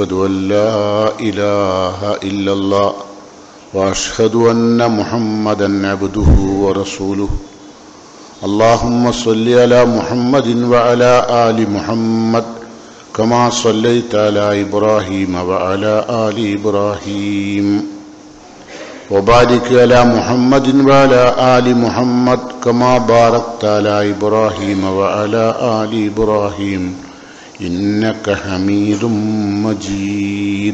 أشهد أن لا إله إلا الله وأشهد أن محمدا عبده ورسوله اللهم صل على محمد وعلى آل محمد كما صليت على إبراهيم وعلى آل إبراهيم وبارك على محمد وعلى آل محمد كما باركت على إبراهيم وعلى آل إبراهيم إنك حميد مجيد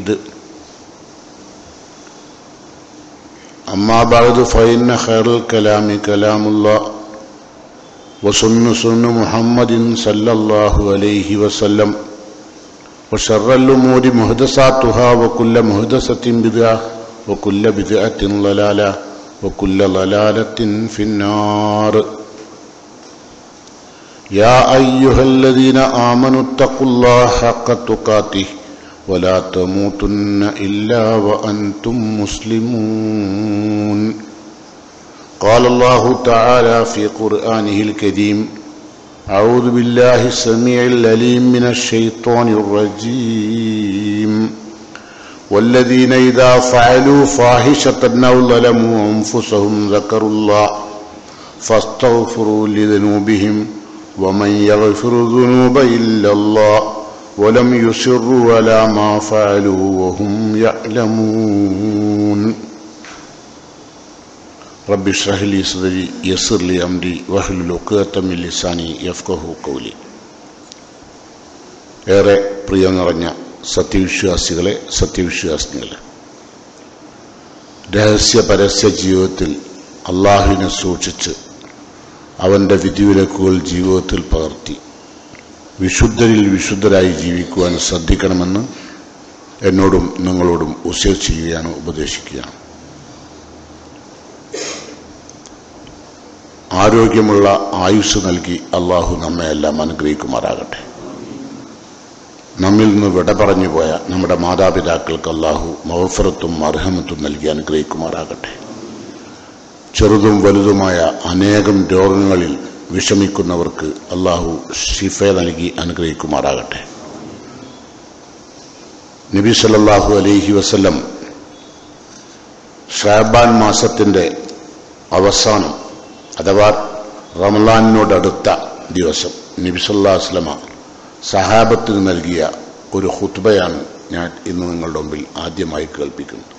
أما بعد فإن خير الكلام كلام الله وسن سن محمد صلى الله عليه وسلم وشر الأمور محدثاتها وكل محدثة بدعة وكل بدعة ضلالة وكل ضلالة في النار يا أيها الذين آمنوا اتقوا الله حق تقاته ولا تموتن إلا وأنتم مسلمون قال الله تعالى في قرآنه الكريم أعوذ بالله السميع العليم من الشيطان الرجيم والذين إذا فعلوا فاحشة أو ظلموا أنفسهم ذكروا الله فاستغفروا لذنوبهم ومن يغفر الذنوب إلا الله ولم يصروا على ما فعلوا وهم يعلمون رب اشرح لي صدري يسر لي أمري واحلل عقدة من لساني يفقه قولي ഏറെ പ്രിയം നിറഞ്ഞ സത്യവിശ്വാസികളെ സത്യവിശ്വാസികളെ രഹസ്യ പരസ്യ ജീവിതത്തിൽ അള്ളാഹുവിനെ സൂക്ഷിച്ച് അവൻ്റെ വിധിവിലക്കുകൾ ജീവിതത്തിൽ പകർത്തി വിശുദ്ധരിൽ വിശുദ്ധരായി ജീവിക്കുവാൻ ശ്രദ്ധിക്കണമെന്ന് എന്നോടും നിങ്ങളോടും ഉസേ ചെയ്യുകയാണ് ഉപദേശിക്കുകയാണ് ആരോഗ്യമുള്ള ആയുസ് നൽകി അള്ളാഹു നമ്മെ എല്ലാം അനുഗ്രഹിക്കുമാറാകട്ടെ നമ്മിൽ നിന്ന് വിട പറഞ്ഞു പോയ നമ്മുടെ മാതാപിതാക്കൾക്ക് അള്ളാഹു മഹഫറത്തും അർഹമത്തും നൽകി അനുഗ്രഹിക്കുമാറാകട്ടെ ചെറുതും വലുതുമായ അനേകം രോഗങ്ങളിൽ വിഷമിക്കുന്നവർക്ക് അള്ളാഹു ഷിഫ നൽകി അനുഗ്രഹിക്കുമാറാകട്ടെ നബി സല്ലാഹു അലൈഹി വസല്ലം ഷാബാൻ മാസത്തിന്റെ അവസാനം അഥവാ റമലാനിനോടടുത്ത ദിവസം നബി സല്ലാ വസ്ലമ സഹാബത്തിന് നൽകിയ ഒരു ഹുത്ബയാണ് ഞാൻ ഇന്ന് നിങ്ങളുടെ മുമ്പിൽ ആദ്യമായി കേൾപ്പിക്കുന്നത്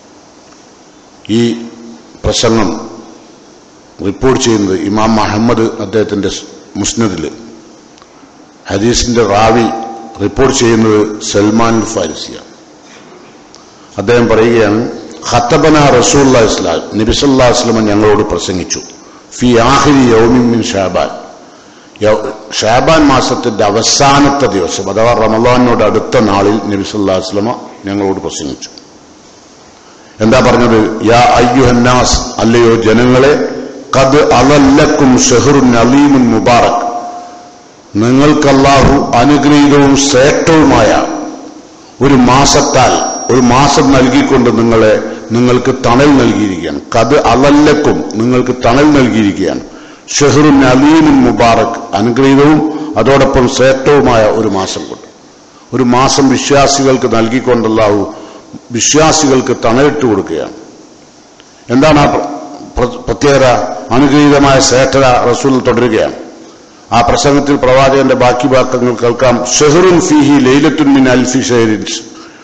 ഈ പ്രസംഗം റിപ്പോർട്ട് ചെയ്യുന്നത് ഇമാം മുഹമ്മദ് അദ്ദേഹത്തിന്റെ മുസ്നദിൽ ഹദീസിന്റെ റാവി റിപ്പോർട്ട് ചെയ്യുന്നത് സൽമാൻ ഫാരിസിയാണ് അദ്ദേഹം പറയുകയാണ് ഖത്തബന റസൂല്ലാ ഇസ്ലാം നബിസല്ലാ വസ്ലമ ഞങ്ങളോട് പ്രസംഗിച്ചു ഫി ആഹിരി യൗമിൻ ഷാബാൻ ഷാബാൻ മാസത്തിന്റെ അവസാനത്തെ ദിവസം അഥവാ റമദാനോട് അടുത്ത നാളിൽ നബിസല്ലാ വസ്ലമ ഞങ്ങളോട് പ്രസംഗിച്ചു എന്താ പറഞ്ഞത് യാ അയ്യുഹന്നാസ് അല്ലയോ ജനങ്ങളെ കത് അലല്ലക്കും ഷെഹറുൻ അലീമുൻ മുബാറക് നിങ്ങൾക്കല്ലാഹു അനുഗ്രഹീതവും ശ്രേഷ്ഠവുമായ ഒരു മാസത്താൽ ഒരു മാസം നൽകിക്കൊണ്ട് നിങ്ങളെ നിങ്ങൾക്ക് തണൽ നൽകിയിരിക്കുകയാണ് കത് അലല്ലക്കും നിങ്ങൾക്ക് തണൽ നൽകിയിരിക്കുകയാണ് ഷെഹറുൻ അലീമുൻ മുബാറക് അനുഗ്രഹീതവും അതോടൊപ്പം ശ്രേഷ്ഠവുമായ ഒരു മാസം കൊണ്ട് ഒരു മാസം വിശ്വാസികൾക്ക് നൽകിക്കൊണ്ടല്ലാഹു വിശ്വാസികൾക്ക് തണലിട്ട് കൊടുക്കുകയാണ് എന്താണ് ആ പ്രത്യേകത അനുഗ്രഹീതമായ ശ്രേഷ്ഠത റസൂൽ തുടരുകയാണ് ആ പ്രസംഗത്തിൽ പ്രവാചകന്റെ ബാക്കി വാക്കങ്ങൾ കേൾക്കാം ഷെഹറുൻ ഫിഹി ലൈലത്തുൻ മിൻ അൽഫി ഷെഹരിൻസ്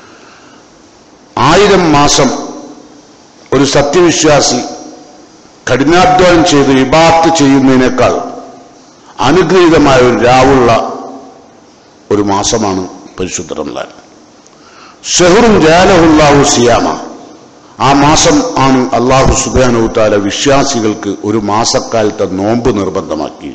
ആയിരം മാസം ഒരു സത്യവിശ്വാസി കഠിനാധ്വാനം ചെയ്ത് വിഭാത്ത് ചെയ്യുന്നതിനേക്കാൾ അനുഗ്രഹീതമായ ഒരു രാവുള്ള ഒരു മാസമാണ് പരിശുദ്ധ റംലാൻ ഷെഹറും ജാലഹുല്ലാഹു സിയാമ ആ മാസം ആണ് അള്ളാഹു സുബാനുത്താല വിശ്വാസികൾക്ക് ഒരു മാസക്കാലത്തെ നോമ്പ് നിർബന്ധമാക്കി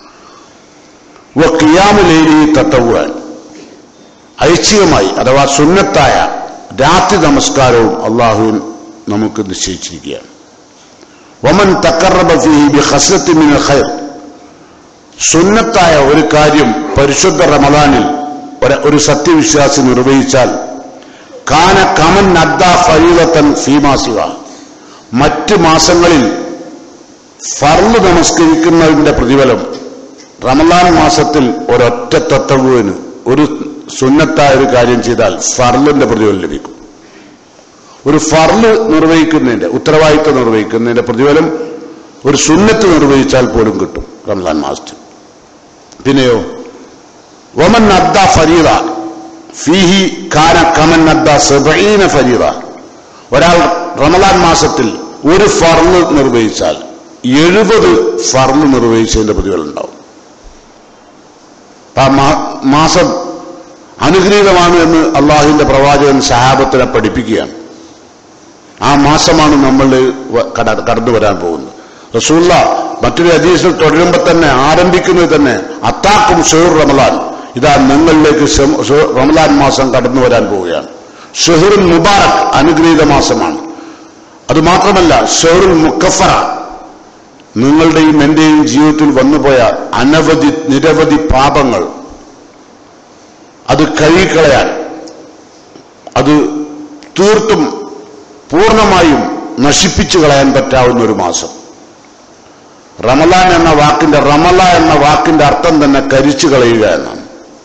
കിയാമുലേരി തത്തവുവാൻ ഐച്ഛികമായി അഥവാ സുന്നത്തായ രാത്രി നമസ്കാരവും അള്ളാഹു നമുക്ക് നിശ്ചയിച്ചിരിക്കുകയാണ് വമൻ തക്കറബ ഫീഹി ബി ഖസ്ലത്തി മിൻ ഖൈർ സുന്നത്തായ ഒരു കാര്യം പരിശുദ്ധ റമദാനിൽ ഒരു സത്യവിശ്വാസി നിർവഹിച്ചാൽ കാന കമൻ അദ്ദ ഫരീദത്തൻ ഫീമാസിവ മറ്റ് മാസങ്ങളിൽ ഫർള് നമസ്കരിക്കുന്നതിന്റെ പ്രതിഫലം റമലാൻ മാസത്തിൽ ഒരൊറ്റ തത്വവിന് ഒരു സുന്നത്തായ ഒരു കാര്യം ചെയ്താൽ ഫർലിന്റെ പ്രതിഫലം ലഭിക്കും ഒരു ഫർല് നിർവഹിക്കുന്നതിന്റെ ഉത്തരവാദിത്വം നിർവഹിക്കുന്നതിന്റെ പ്രതിഫലം ഒരു സുന്നത്ത് നിർവഹിച്ചാൽ പോലും കിട്ടും റംസാൻ മാസത്തിൽ പിന്നെയോ വമൻ അദ്ദ ഫരീദ ഫീഹി കാന കമൻ അദ്ദ സബീന ഫരീദ ഒരാൾ റമദാൻ മാസത്തിൽ ഒരു ഫർള് നിർവഹിച്ചാൽ എഴുപത് ഫർള് നിർവഹിച്ചതിന്റെ പ്രതിഫലം ഉണ്ടാവും അപ്പൊ ആ മാ- മാസം അനുഗ്രഹീതമാണ് എന്ന് അള്ളാഹുവിന്റെ പ്രവാചകൻ സഹാബത്തിനെ പഠിപ്പിക്കുകയാണ് ആ മാസമാണ് നമ്മൾ വ- കട- കടന്നു വരാൻ പോകുന്നത് റസൂല്ല മറ്റൊരു ഹദീസിൽ തുടരുമ്പോൾ തന്നെ ആരംഭിക്കുന്നത് തന്നെ അത്താക്കും ഷെഹുർ റമലാൻ ഇതാ നിങ്ങളിലേക്ക് ഷം- ഷെ- റമലാൻ മാസം കടന്നു വരാൻ പോവുകയാണ് ഷെഹുറുൽ മുബാറക് അനുഗ്രഹീത മാസമാണ് അത് മാത്രമല്ല ഷെഹുറുൽ മുക്കഫറ നിങ്ങളുടെയും എന്റെയും ജീവിതത്തിൽ വന്നുപോയ അനവധി നിരവധി പാപങ്ങൾ അത് കഴുകിക്കളയാൻ അത് തീർത്തും പൂർണ്ണമായും നശിപ്പിച്ചു കളയാൻ പറ്റാവുന്ന ഒരു മാസം റമലാൻ എന്ന വാക്കിന്റെ റമല എന്ന വാക്കിന്റെ അർത്ഥം തന്നെ കരിച്ചു കളയുക എന്നാണ്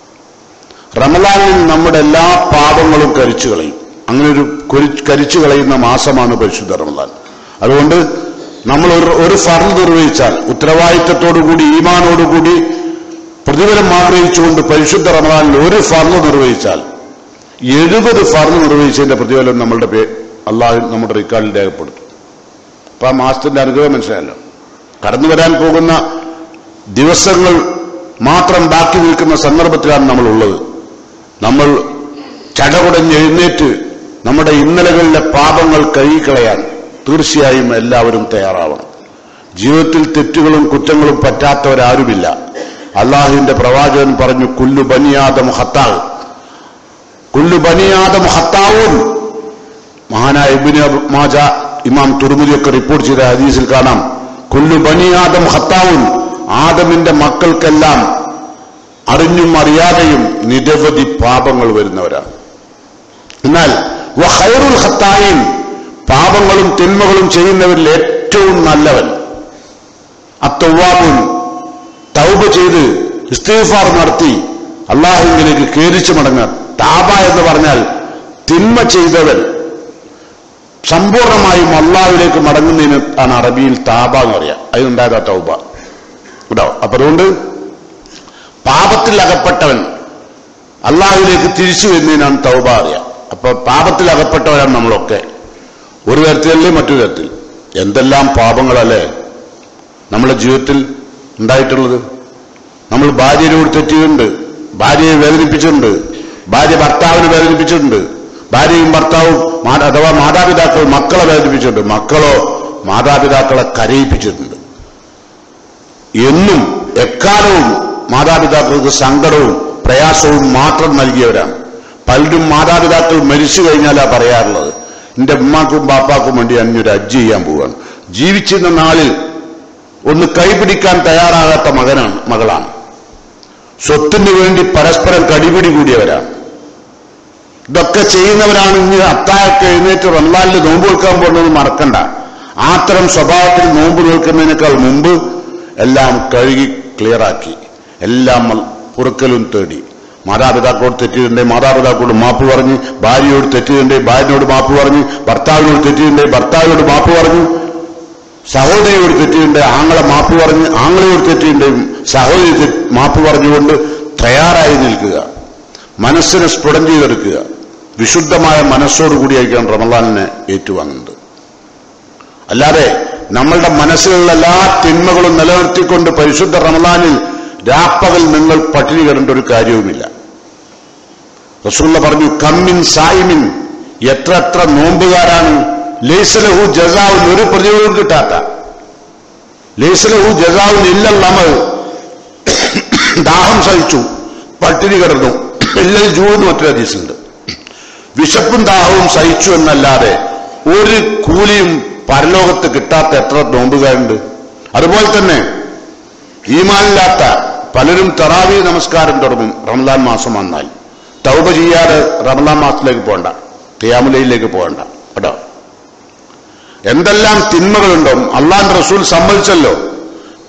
റമലാനിൽ നമ്മുടെ എല്ലാ പാപങ്ങളും കരിച്ചു കളയും അങ്ങനെ ഒരു കൊരി- കരിച്ചു കളയുന്ന മാസമാണ് പരിശുദ്ധ റമലാൻ അതുകൊണ്ട് നമ്മൾ ഒരു ഒരു ഫർൾ നിർവഹിച്ചാൽ ഉത്തരവാദിത്തത്തോടുകൂടി ഈമാനോടുകൂടി പ്രതിഫലം ആഗ്രഹിച്ചുകൊണ്ട് പരിശുദ്ധ റമലാനിൽ ഒരു ഫർൾ നിർവഹിച്ചാൽ എഴുപത് ഫർള് നിർവഹിച്ചതിന്റെ പ്രതിഫലം നമ്മളുടെ പേ അള്ളാഹു നമ്മുടെ റെക്കോർഡിൽ രേഖപ്പെടുത്തും അപ്പൊ ആ മാസത്തിന്റെ അനുഗ്രഹം മനസ്സിലായല്ലോ കടന്നു വരാൻ പോകുന്ന ദിവസങ്ങൾ മാത്രം ബാക്കി നിൽക്കുന്ന സന്ദർഭത്തിലാണ് നമ്മൾ ഉള്ളത് നമ്മൾ ചടകുടഞ്ഞ് എഴുന്നേറ്റ് നമ്മുടെ ഇന്നലകളിലെ പാപങ്ങൾ കഴുകിക്കളയാൻ തീർച്ചയായും എല്ലാവരും തയ്യാറാവണം ജീവിതത്തിൽ തെറ്റുകളും കുറ്റങ്ങളും പറ്റാത്തവരാരുമില്ല അള്ളാഹുവിന്റെ പ്രവാചകൻ പറഞ്ഞു കുല്ലു ബനിയാദം ഹത്താവ് കുല്ലു ബനിയാദം ഹത്താവും മഹാനായ ഇബിന് മാജ ഇമാം തുറമുദിയൊക്കെ റിപ്പോർട്ട് ചെയ്ത ഹദീസിൽ കാണാം കുല്ലു ബനിയാദം ഹത്താവും ആദമിന്റെ മക്കൾക്കെല്ലാം അറിഞ്ഞും അറിയാതെയും നിരവധി പാപങ്ങൾ വരുന്നവരാണ് എന്നാൽ വഹൈറുൽ ഹത്തായും പാപങ്ങളും തിന്മകളും ചെയ്യുന്നവരിൽ ഏറ്റവും നല്ലവൻ അത്തവാബുൻ തൗബ ചെയ്ത് ഇസ്തീഫാർ നടത്തി അള്ളാഹുവിലേക്ക് കേരിച്ചു മടങ്ങാൻ താബ എന്ന് പറഞ്ഞാൽ തിന്മ ചെയ്തവൻ സമ്പൂർണമായും അള്ളാഹുവിലേക്ക് മടങ്ങുന്നതിന് ആണ് അറബിയിൽ താബ എന്ന് പറയാം അതിനുണ്ടായതാ തൗബ കേട്ടോ അപ്പൊ അതുകൊണ്ട് പാപത്തിൽ അകപ്പെട്ടവൻ അള്ളാഹുവിലേക്ക് തിരിച്ചു വരുന്നതിനാണ് തൗബ അറിയാം അപ്പൊ പാപത്തിൽ അകപ്പെട്ടവരാണ് നമ്മളൊക്കെ ഒരു തരത്തിലല്ലേ മറ്റൊരു തരത്തിൽ എന്തെല്ലാം പാപങ്ങളല്ലേ നമ്മുടെ ജീവിതത്തിൽ ഉണ്ടായിട്ടുള്ളത് നമ്മൾ ഭാര്യയോട് തെറ്റിയിട്ടുണ്ട് ഭാര്യയെ വേദനിപ്പിച്ചിട്ടുണ്ട് ഭാര്യ ഭർത്താവിനെ വേദനിപ്പിച്ചിട്ടുണ്ട് ഭാര്യയും ഭർത്താവും മാ- അഥവാ മാതാപിതാക്കൾ മക്കളെ വേദനിപ്പിച്ചിട്ടുണ്ട് മക്കളോ മാതാപിതാക്കളെ കരയിപ്പിച്ചിട്ടുണ്ട് എന്നും എക്കാലവും മാതാപിതാക്കൾക്ക് സങ്കടവും പ്രയാസവും മാത്രം നൽകിയവരാണ് പലരും മാതാപിതാക്കൾ മരിച്ചു കഴിഞ്ഞാലാ പറയാറുള്ളത് എന്റെ ഉമ്മാക്കും ബാപ്പാക്കും വേണ്ടി അഞ്ഞൊരു അജ്ജ് ചെയ്യാൻ പോവുകയാണ് ജീവിച്ചിരുന്ന നാളിൽ ഒന്ന് കൈപിടിക്കാൻ തയ്യാറാകാത്ത മകനാണ് മകളാണ് സ്വത്തിന് വേണ്ടി പരസ്പരം കടിപിടി കൂടിയവരാണ് ഇതൊക്കെ ചെയ്യുന്നവരാണ് ഇനി അത്താഴൊക്കെ എഴുന്നേറ്റ് റംലാലിൽ നോമ്പ് വെക്കാൻ പോകുന്നത് മറക്കണ്ട അത്തരം സ്വഭാവത്തിൽ നോമ്പ് നിൽക്കുന്നതിനേക്കാൾ മുമ്പ് എല്ലാം കഴുകി ക്ലിയറാക്കി എല്ലാം മൽ- പുറക്കലും തേടി മാതാപിതാക്കളോട് തെറ്റിയിട്ടുണ്ടെ മാതാപിതാക്കളോട് മാപ്പ് പറഞ്ഞ് ഭാര്യയോട് തെറ്റിയിട്ടുണ്ടെ ഭാര്യനോട് മാപ്പ് പറഞ്ഞ് ഭർത്താവിനോട് തെറ്റിയിട്ടുണ്ടെ ഭർത്താവിനോട് മാപ്പ് പറഞ്ഞു സഹോദരിയോട് തെറ്റിയുണ്ട് ആങ്ങളെ മാപ്പ് പറഞ്ഞ് ആങ്ങളയോട് തെറ്റിയുണ്ട് സഹോദരി തെ- മാപ്പ് പറഞ്ഞുകൊണ്ട് തയ്യാറായി നിൽക്കുക മനസ്സിനെ സ്ഫുടം ചെയ്തെടുക്കുക വിശുദ്ധമായ മനസ്സോടുകൂടിയായിരിക്കണം റമദാനിനെ ഏറ്റുവാങ്ങുന്നത് അല്ലാതെ നമ്മളുടെ മനസ്സിലുള്ള എല്ലാ തിന്മകളും നിലനിർത്തിക്കൊണ്ട് പരിശുദ്ധ റമദാനിൽ രാപ്പകൽ നിങ്ങൾ പട്ടിണി കിടേണ്ട ഒരു കാര്യവുമില്ല റസൂള്ള പറഞ്ഞു കമ്മിൻ സായിമിൻ എത്ര എത്ര നോമ്പുകാരാണ് ലേസലഹു ജസാവിന് ഒരു പ്രതിഫലവും കിട്ടാത്ത ലേസലഹു ജസാവിന് ഇല്ല നമ്മൾ ദാഹം സഹിച്ചു പട്ടിണി കിടന്നു എല്ലാം ജൂന്ന് മറ്റൊരു ഹദീസുണ്ട് വിശപ്പും ദാഹവും സഹിച്ചു എന്നല്ലാതെ ഒരു കൂലിയും പരലോകത്ത് കിട്ടാത്ത എത്ര നോമ്പുകാരുണ്ട് അതുപോലെ തന്നെ ഈമാനില്ലാത്ത പലരും തറാവി നമസ്കാരം തുടങ്ങും റമദാൻ മാസം വന്നാൽ തൗബ ചെയ്യാതെ റമദാൻ മാസത്തിലേക്ക് പോകണ്ട തിയാമുലയിലേക്ക് പോകണ്ട കേട്ടോ എന്തെല്ലാം തിന്മകളുണ്ടോ അള്ളാൻ റസൂൽ സമ്മതിച്ചല്ലോ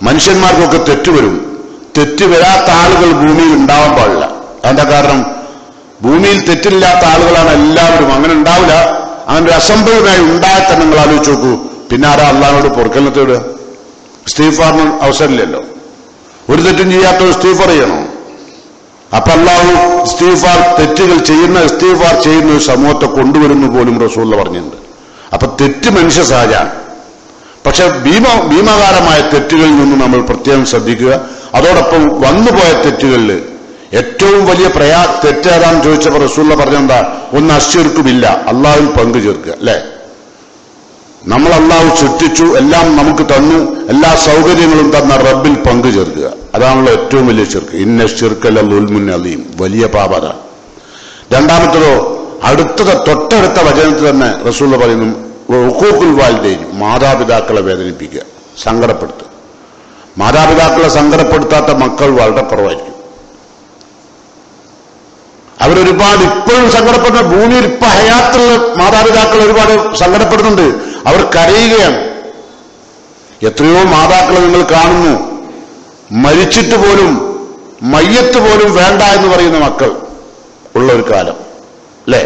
മനുഷ്യന്മാർക്കൊക്കെ തെറ്റ് വരും തെറ്റ് വരാത്ത ആളുകൾ ഭൂമിയിൽ ഉണ്ടാവാൻ പാടില്ല അതിന്റെ കാരണം ഭൂമിയിൽ തെറ്റില്ലാത്ത ആളുകളാണ് എല്ലാവരും അങ്ങനെ ഉണ്ടാവില്ല അങ്ങനെ ഒരു അസംഭവമായി ഉണ്ടായ തന്നെ നിങ്ങൾ ആലോചിച്ച് നോക്കൂ പിന്നെ ആരാ അള്ളഹാനോട് പൊറുക്കലിനെ തേടുക സ്റ്റീഫാറിന് അവസരമില്ലല്ലോ ഒരു തെറ്റും ചെയ്യാത്ത സ്റ്റീഫർ ചെയ്യണോ അപ്പൊ അള്ളാഹു ഇസ്തീഫാർ തെറ്റുകൾ ചെയ്യുന്ന ഇസ്തീഫാർ ചെയ്യുന്ന ഒരു സമൂഹത്തെ കൊണ്ടുവരുന്നു പോലും റസൂള്ള പറഞ്ഞിട്ടുണ്ട് അപ്പൊ തെറ്റ് മനുഷ്യ സഹജാണ് പക്ഷെ ഭീമ ഭീമകാരമായ തെറ്റുകളിൽ നിന്ന് നമ്മൾ പ്രത്യേകം ശ്രദ്ധിക്കുക അതോടൊപ്പം വന്നുപോയ തെറ്റുകളിൽ ഏറ്റവും വലിയ പ്രയാ തെറ്റേതാന്ന് ചോദിച്ചപ്പോൾ റസൂള്ള പറഞ്ഞെന്താ ഒന്ന് അശ്ചിർക്കുമില്ല അള്ളാഹുവിൽ പങ്കു ചേർക്കുക അല്ലെ നമ്മൾ അള്ളാഹു സൃഷ്ടിച്ചു എല്ലാം നമുക്ക് തന്നു എല്ലാ സൗകര്യങ്ങളും തന്ന റബ്ബിൽ പങ്കു ചേർക്കുക അതാണല്ലോ ഏറ്റവും വലിയ ചെറുക്ക് ഇന്ന ചെറുക്കല്ല ഉൽമുൻ അലീം വലിയ പാപത രണ്ടാമത്തതോ അടുത്തത് തൊട്ടടുത്ത വചനത്തിൽ തന്നെ റസൂള്ള പറയുന്നു ഉക്കൂക്കുൽ വാൽഡേൻ മാതാപിതാക്കളെ വേദനിപ്പിക്കുക സങ്കടപ്പെടുത്തുക മാതാപിതാക്കളെ സങ്കടപ്പെടുത്താത്ത മക്കൾ വളരെ കുറവായിരിക്കും അവരൊരുപാട് ഇപ്പോഴും സങ്കടപ്പെടുന്ന ഭൂമിയിൽ ഇപ്പൊ ഹയാത്തുള്ള മാതാപിതാക്കൾ ഒരുപാട് സങ്കടപ്പെടുന്നുണ്ട് അവർ കരയുകയാണ് എത്രയോ മാതാക്കളെ നിങ്ങൾ കാണുന്നു മരിച്ചിട്ട് പോലും മയ്യത്ത് പോലും വേണ്ട എന്ന് പറയുന്ന മക്കൾ ഉള്ള ഒരു കാലം അല്ലേ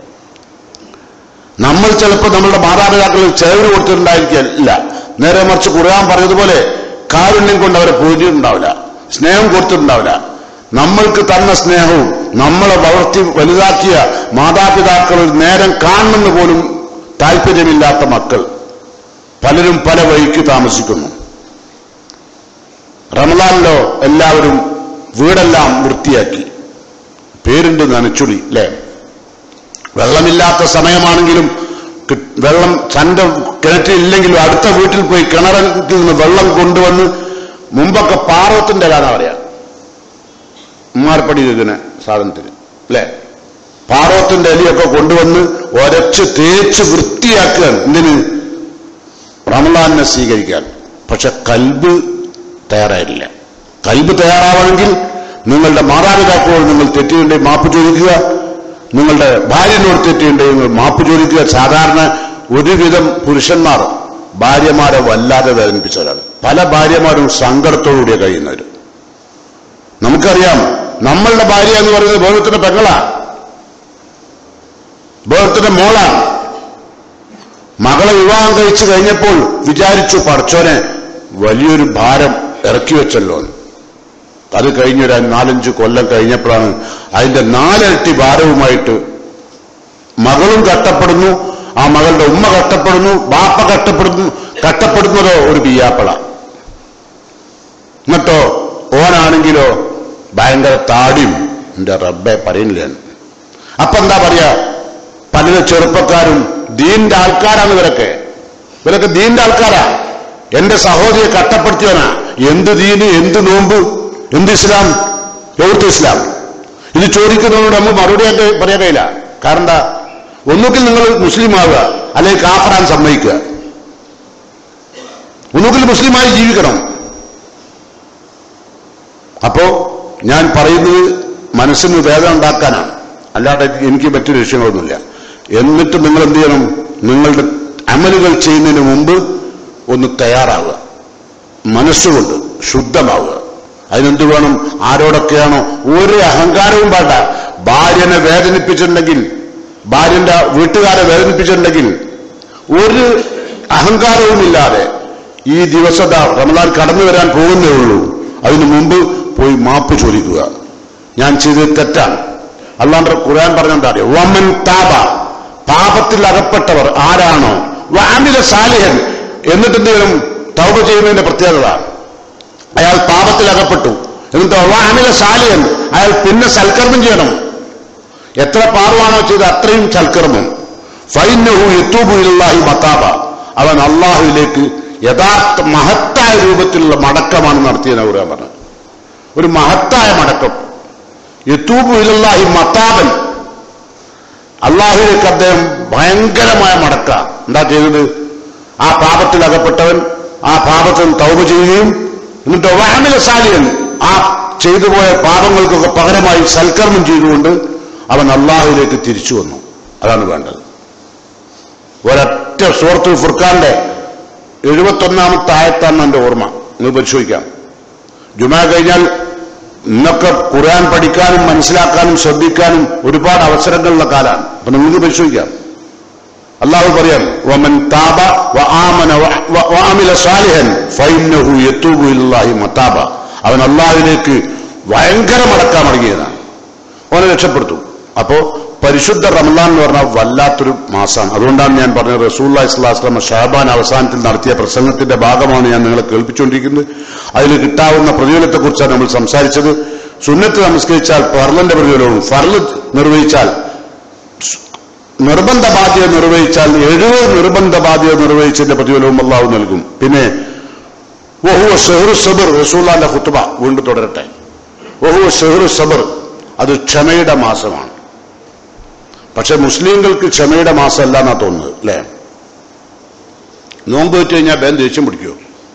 നമ്മൾ ചിലപ്പോൾ നമ്മളുടെ മാതാപിതാക്കളിൽ ചേർന്ന് കൊടുത്തിട്ടുണ്ടായിരിക്കില്ല നേരെ മറിച്ച് ഖുർആൻ പറഞ്ഞതുപോലെ കാരുണ്യം കൊണ്ട് അവരെ പൂജിയിട്ടുണ്ടാവില്ല സ്നേഹം കൊടുത്തിട്ടുണ്ടാവില്ല നമ്മൾക്ക് തന്ന സ്നേഹവും നമ്മളെ വളർത്തി വലുതാക്കിയ മാതാപിതാക്കൾ ഒരു നേരം കാണണമെന്ന് പോലും താല്പര്യമില്ലാത്ത മക്കൾ പലരും പല വഴിക്ക് താമസിക്കുന്നു റമലാനിലോ എല്ലാവരും വീടെല്ലാം വൃത്തിയാക്കി പേരുണ്ട് നനച്ചുളി അല്ലേ വെള്ളമില്ലാത്ത സമയമാണെങ്കിലും കി- വെള്ളം തന്റെ കിണറ്റിലില്ലെങ്കിലും അടുത്ത വീട്ടിൽ പോയി കിണറിൽ നിന്ന് വെള്ളം കൊണ്ടുവന്ന് മുമ്പൊക്കെ പാറത്തിന്റെ കാലം പറയാ ഉമ്മാർപ്പടി ഇതിന് സാധനത്തിന് അല്ലെ പാറോത്തിന്റെ എലിയൊക്കെ കൊണ്ടുവന്ന് ഒരച്ച് തേച്ച് വൃത്തിയാക്കുകയാണ് എന്തിന് റമലാനെ സ്വീകരിക്കാൻ പക്ഷെ കൽബ് തയ്യാറായിട്ടില്ല കൽബ് തയ്യാറാവണമെങ്കിൽ നിങ്ങളുടെ മാതാപിതാക്കളോട് നിങ്ങൾ തെറ്റുകളുടെ മാപ്പ് ചോദിക്കുക നിങ്ങളുടെ ഭാര്യനോട് തെറ്റുകളുടെ നിങ്ങൾ മാപ്പ് ചോദിക്കുക സാധാരണ ഒരുവിധം പുരുഷന്മാർ ഭാര്യമാരെ വല്ലാതെ വേദനിപ്പിച്ചവരാണ് പല ഭാര്യമാരും സങ്കടത്തോടുകൂടിയ കഴിയുന്നവർ നമുക്കറിയാം നമ്മളുടെ ഭാര്യ എന്ന് പറയുന്നത് ബോധത്തിന്റെ പെങ്ങളാ ബോധത്തിന്റെ മോളാണ് മകളെ വിവാഹം കഴിച്ചു കഴിഞ്ഞപ്പോൾ വിചാരിച്ചു പടച്ചോനെ വലിയൊരു ഭാരം ഇറക്കി വെച്ചല്ലോ എന്ന്. അത് കഴിഞ്ഞൊരു നാലഞ്ച് കൊല്ലം കഴിഞ്ഞപ്പോഴാണ് അതിന്റെ നാലിരട്ടി ഭാരവുമായിട്ട് മകളും കഷ്ടപ്പെടുന്നു ആ മകളുടെ ഉമ്മ കഷ്ടപ്പെടുന്നു ബാപ്പ കഷ്ടപ്പെടുന്നു കഷ്ടപ്പെടുന്നതോ ഒരു ബിയാപ്പള എന്നിട്ടോ ഓനാണെങ്കിലോ ഭയങ്കര താടിയും എന്റെ റബ്ബെ പറയുന്നില്ല അപ്പൊ എന്താ പറയാ പല ചെറുപ്പക്കാരും ദീന്റെ ആൾക്കാരാണ് ഇവരൊക്കെ ഇവരൊക്കെ ദീന്റെ ആൾക്കാരാ എന്റെ സഹോദരിയെ കട്ടപ്പെടുത്തിയവനാ എന്ത് ദീന് എന്ത് നോമ്പ് എന്ത് ഇസ്ലാം എവിടുത്തെ ഇസ്ലാം ഇത് ചോദിക്കുന്നതുകൊണ്ട് നമ്മൾ മറുപടിയായിട്ട് പറയാൻ കഴിയില്ല കാരണം എന്താ ഒന്നുകിൽ നിങ്ങൾ മുസ്ലിം ആവുക അല്ലെങ്കിൽ കാഫറാൻ സമ്മതിക്കുക ഒന്നുകിൽ മുസ്ലിമായി ജീവിക്കണം അപ്പോ ഞാൻ പറയുന്നത് മനസ്സിന് വേദന ഉണ്ടാക്കാനാണ് അല്ലാതെ എനിക്ക് മറ്റു ലക്ഷ്യങ്ങളൊന്നുമില്ല എന്നിട്ട് നിങ്ങൾ എന്ത് ചെയ്യണം നിങ്ങളുടെ അമലുകൾ ചെയ്യുന്നതിന് മുമ്പ് ഒന്ന് തയ്യാറാവുക മനസ്സുകൊണ്ട് ശുദ്ധമാവുക അതിനെന്ത് വേണം ആരോടൊക്കെയാണോ ഒരു അഹങ്കാരവും വേണ്ട ഭാര്യനെ വേദനിപ്പിച്ചിട്ടുണ്ടെങ്കിൽ ഭാര്യന്റെ വീട്ടുകാരെ വേദനിപ്പിച്ചിട്ടുണ്ടെങ്കിൽ ഒരു അഹങ്കാരവുമില്ലാതെ ഈ ദിവസത റമദാൻ കടന്നു വരാൻ പോകുന്നേ ഉള്ളൂ അതിനു മുമ്പ് പോയി മാപ്പ് ചോദിക്കുക ഞാൻ ചെയ്തത് തെറ്റാണ് അള്ളാന്റെ ഖുർആൻ പറഞ്ഞെന്താ അറിയോ വമൻ താപ പാപത്തിൽ അകപ്പെട്ടവർ ആരാണോ വാമില സാലിഹൻ എന്നിട്ട് എന്തെങ്കിലും തൗബ ചെയ്യുന്നതിന്റെ പ്രത്യേകത അയാൾ പാപത്തിൽ അകപ്പെട്ടു എന്നിട്ട് വാമില സാലിഹൻ അയാൾ പിന്നെ സൽക്കർമ്മം ചെയ്യണം എത്ര പാപമാണോ ചെയ്ത് അത്രയും സൽക്കർമ്മം ഫൈനഹു യത്തൂബുലാഹി മത്താബ അവൻ അള്ളാഹുവിലേക്ക് യഥാർത്ഥ മഹത്തായ രൂപത്തിലുള്ള മടക്കമാണ് നടത്തിയെന്ന് ഖുർആൻ പറഞ്ഞു ഒരു മഹത്തായ മടക്കം യത്തൂബു ഇലല്ലാഹി മത്താബൻ അള്ളാഹുവിലേക്ക് അദ്ദേഹം ഭയങ്കരമായ മടക്ക എന്താ ചെയ്തത് ആ പാപത്തിൽ അകപ്പെട്ടവൻ ആ പാപത്തിൽ തൗബ ചെയ്യുകയും എന്നിട്ട് വാമില സാലിയൻ ആ ചെയ്തു പോയ പാപങ്ങൾക്കൊക്കെ പകരമായി സൽക്കർമ്മം ചെയ്തുകൊണ്ട് അവൻ അള്ളാഹുവിലേക്ക് തിരിച്ചു വന്നു അതാണ് വേണ്ടത് ഒരൊറ്റ സൂറത്തുൽ ഫുർഖാന്റെ എഴുപത്തൊന്നാമത്തെ ആയത്താണ് എന്റെ ഓർമ്മ നിങ്ങൾ പരിശോധിക്കാം ജുമാ കഴിഞ്ഞാൽ ഇന്നൊക്കെ ഖുർആൻ പഠിക്കാനും മനസ്സിലാക്കാനും ശ്രദ്ധിക്കാനും ഒരുപാട് അവസരങ്ങളുള്ള കാലാണ് അപ്പൊ നിങ്ങൾക്ക് പരിശോധിക്കാം അള്ളാഹു പറയാം വമൻ താബ വ ആമന വ- വ- വഅമില സാലിഹൻ ഫഇന്നഹു യതൂബു ഇലല്ലാഹി മതാബ അവൻ അള്ളാഹുവിലേക്ക് ഭയങ്കര മടക്കാൻ മടങ്ങിയതാണ് അവനെ രക്ഷപ്പെടുത്തും അപ്പോ പരിശുദ്ധ റമലാൻ എന്ന് പറഞ്ഞാൽ വല്ലാത്തൊരു മാസമാണ് അതുകൊണ്ടാണ് ഞാൻ പറഞ്ഞത് റസൂല്ലാ ഇസ്ലാസ്ലാമ ഷാബാൻ അവസാനത്തിൽ നടത്തിയ പ്രസംഗത്തിന്റെ ഭാഗമാണ് ഞാൻ നിങ്ങളെ കേൾപ്പിച്ചുകൊണ്ടിരിക്കുന്നത് അതിൽ കിട്ടാവുന്ന പ്രതിഫലത്തെക്കുറിച്ചാണ് നമ്മൾ സംസാരിച്ചത് സുന്നത്ത് നമസ്കരിച്ചാൽ ഫർലിന്റെ പ്രതിഫലവും ഫർല് നിർവഹിച്ചാൽ നിർബന്ധ ബാധ്യത നിർവഹിച്ചാൽ എഴുപത് നിർബന്ധ ബാധ്യത നിർവഹിച്ചതിന്റെ പ്രതിഫലവും അള്ളാഹു നൽകും പിന്നെ വഹുവ ഷെഹ്റു സബർ റസൂല്ലാന്റെ ഹുത്തുബ വീണ്ടും തുടരട്ടെ വഹുവ ഷെഹ്റു സബർ അത് ക്ഷമയുടെ മാസമാണ് പക്ഷെ മുസ്ലിങ്ങൾക്ക് ക്ഷമയുടെ മാസമല്ല എന്നാ തോന്നുന്നത് അല്ലേ നോമ്പ് വെച്ച് കഴിഞ്ഞാൽ ബേൻ ദേഷ്യം പിടിക്കുമോ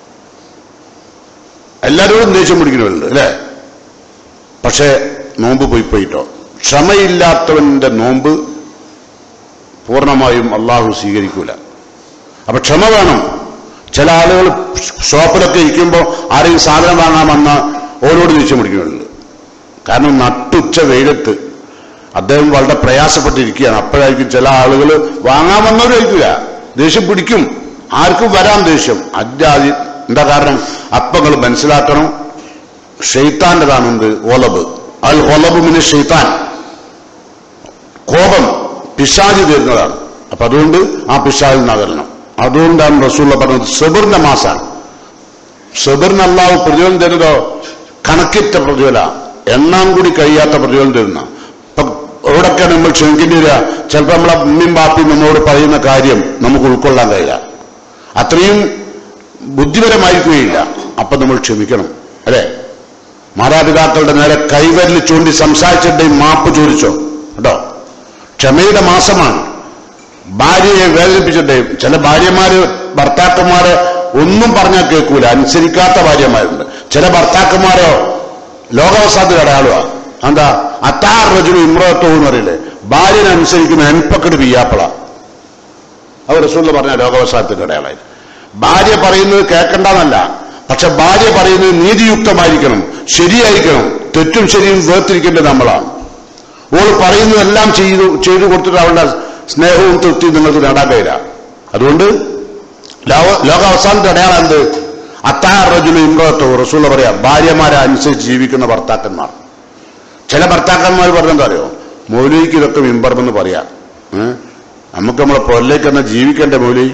എല്ലാവരോടും ദേഷ്യം പിടിക്കണമല്ലോ അല്ലേ പക്ഷേ നോമ്പ് പോയി പോയിട്ടോ ക്ഷമയില്ലാത്തവന്റെ നോമ്പ് പൂർണ്ണമായും അള്ളാഹു സ്വീകരിക്കൂല അപ്പൊ ക്ഷമ വേണം ചില ആളുകൾ ഷോപ്പിലൊക്കെ ഇരിക്കുമ്പോൾ ആരെങ്കിലും സാധനം വാങ്ങാൻ വന്ന ഓരോട് ദേഷ്യം പിടിക്കുന്നുണ്ട് കാരണം നട്ടുച്ച വെയിലത്ത് അദ്ദേഹം വളരെ പ്രയാസപ്പെട്ടിരിക്കുകയാണ് അപ്പോഴായിരിക്കും ചില ആളുകൾ വാങ്ങാൻ വന്നവരായിരിക്കില്ല ദേഷ്യം പിടിക്കും ആർക്കും വരാം ദേഷ്യം അജാതി എന്താ കാരണം അപ്പങ്ങൾ മനസ്സിലാക്കണം ഷെയ്ത്താൻ്റെതാണെന്ത് ഒലബ് അൽ ഒലബ് മിന് ഷെയ്ത്താൻ കോപം പിശാജ് തരുന്നതാണ് അപ്പൊ അതുകൊണ്ട് ആ പിശാജിൽ നകരണം അതുകൊണ്ടാണ് റസൂള്ള പറഞ്ഞത് സെബറിന്റെ മാസാണ് സെബറിന് അള്ളാഹു പ്രതിഫലം തരുന്നതോ കണക്കിറ്റ പ്രതിഫല എണ്ണാൻ കൂടി കഴിയാത്ത പ്രതിഫലം തരുന്ന ഇപ്പൊ എവിടൊക്കെ നമ്മൾ ക്ഷമിക്കേണ്ടി വരിക ചിലപ്പോൾ നമ്മളെ ഉമ്മയും ബാപ്പിയും നമ്മളോട് പറയുന്ന കാര്യം നമുക്ക് ഉൾക്കൊള്ളാൻ കഴിയില്ല അത്രയും ബുദ്ധിപരമായിരിക്കുകയില്ല അപ്പൊ നമ്മൾ ക്ഷമിക്കണം അല്ലേ മാതാപിതാക്കളുടെ നേരെ കൈവരൽ ചൂണ്ടി സംസാരിച്ചിട്ടുണ്ടെങ്കിൽ മാപ്പ് ചോദിച്ചോ കേട്ടോ ക്ഷമയുടെ മാസമാണ് ഭാര്യയെ വേദനിപ്പിച്ചിട്ടേ ചില ഭാര്യമാര് ഭർത്താക്കന്മാരെ ഒന്നും പറഞ്ഞാൽ കേൾക്കൂല അനുസരിക്കാത്ത ഭാര്യമാരുണ്ട് ചില ഭർത്താക്കന്മാരോ ലോകാവസാദ അടയാളുവാ എന്താ അത്താർ റജുലു ഇമ്രത്തോ എന്ന് പറയില്ലേ ഭാര്യനെ അനുസരിക്കുന്ന എൻപക്കട് പിയ്യാപ്പള അവർ റസൂല് പറഞ്ഞ ലോകാവസാദത്തിന്റെ അടയാളായി ഭാര്യ പറയുന്നത് കേൾക്കണ്ടെന്നല്ല പക്ഷെ ഭാര്യ പറയുന്നത് നീതിയുക്തമായിരിക്കണം ശരിയായിരിക്കണം തെറ്റും ശരിയും വേർതിരിക്കേണ്ടത് നമ്മളാണ് ഓൾ പറയുന്നതെല്ലാം ചെയ്തു ചെയ്തു കൊടുത്തിട്ട് അവളുടെ സ്നേഹവും തൃപ്തിയും നിങ്ങൾക്ക് നേടാൻ കഴിയില്ല അതുകൊണ്ട് ലോക ലോക അവസാനത്തെ അടയാളം എന്ത് അത്താർ റജുലു ഇമ്രത്തോ റസൂല പറയാ ഭാര്യമാരെ അനുസരിച്ച് ജീവിക്കുന്ന ഭർത്താക്കന്മാർ ചില ഭർത്താക്കന്മാർ പറഞ്ഞെന്താ അറിയോ മൗലിക്ക് ഇതൊക്കെ മിമ്പറമെന്ന് പറയാം ഏഹ് നമുക്ക് നമ്മളെ പൊല്ലേക്ക് എന്നാ ജീവിക്കേണ്ട മൗലി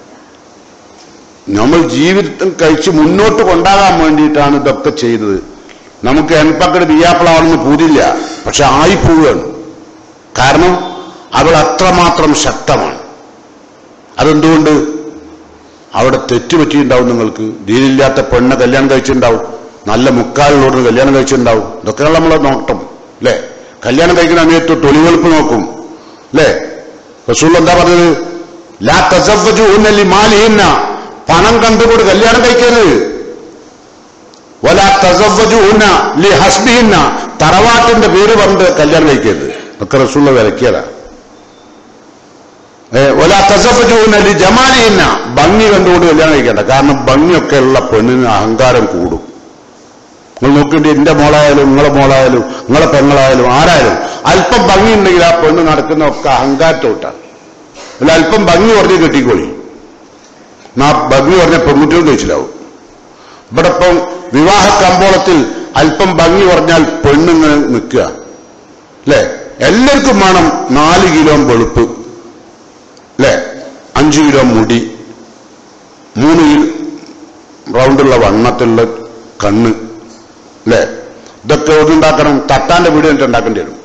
നമ്മൾ ജീവിതം കഴിച്ച് മുന്നോട്ട് കൊണ്ടാകാൻ വേണ്ടിയിട്ടാണ് ഇതൊക്കെ ചെയ്തത് നമുക്ക് എൻപക്കട് ബിയാപ്പിളാവണമെന്ന് പൂതില്ല പക്ഷെ ആയിപ്പോവുകയാണ് കാരണം അവൾ അത്രമാത്രം ശക്തമാണ് അതെന്തുകൊണ്ട് അവിടെ തെറ്റുപറ്റിയിട്ടുണ്ടാവും നിങ്ങൾക്ക് ദീനില്ലാത്ത പെണ്ണ് കല്യാണം കഴിച്ചിട്ടുണ്ടാവും നല്ല മുക്കാലിനോട് കല്യാണം കഴിച്ചിട്ടുണ്ടാവും ഇതൊക്കെയാണ് നമ്മളെ നോട്ടം അല്ലേ കല്യാണം കഴിക്കുന്ന സമയത്ത് തൊലിവെളുപ്പ് നോക്കും അല്ലേ റസൂൽ എന്താ പറഞ്ഞത് ലാ തസവ്വജു ഉന്നലി മാലിഹിന്ന പണം കണ്ടുകൊണ്ട് കല്യാണം കഴിക്കരുത് വലാ തസവ്വജു ഉന്ന ലി ഹസ്ബിഹിന്ന തറവാട്ടിന്റെ പേര് പറഞ്ഞ് കല്യാണം കഴിക്കരുത് ഒക്കെ റസൂള്ള വിലക്കിയതാ ഒല തസഫുന ജമാലിന്ന ഭംഗി കണ്ടുകൊണ്ട് കല്യാണം കഴിക്കേണ്ട കാരണം ഭംഗിയൊക്കെ ഉള്ള പെണ്ണിന് അഹങ്കാരം കൂടും നിങ്ങൾ നോക്കേണ്ടി എന്റെ മോളായാലും നിങ്ങളെ മോളായാലും നിങ്ങളെ പെങ്ങളായാലും ആരായാലും അല്പം ഭംഗി ഉണ്ടെങ്കിൽ ആ പെണ്ണ് നടക്കുന്ന ഒക്കെ അഹങ്കാരത്തോട്ടാണ് അല്ല അല്പം ഭംഗി പറഞ്ഞ് കെട്ടിക്കോളി എന്നാ ഭംഗി പറഞ്ഞ പെൺകുട്ടികൾ കഴിച്ചിലാവും ഇവിടെ ഇപ്പം വിവാഹ കമ്പോളത്തിൽ അല്പം ഭംഗി പറഞ്ഞാൽ പെണ്ണിങ്ങനെ നിൽക്കുക അല്ലേ എല്ലാവർക്കും വേണം നാല് കിലോ വെളുപ്പ് അല്ലേ അഞ്ചു കിലോ മുടി മൂന്ന് കിലോ റൗണ്ടുള്ള വണ്ണത്തുള്ള കണ്ണ് അല്ലേ ഇതൊക്കെ ഉണ്ടാക്കണം തട്ടാന്റെ വീട് എന്നിട്ട് ഉണ്ടാക്കേണ്ടി വരും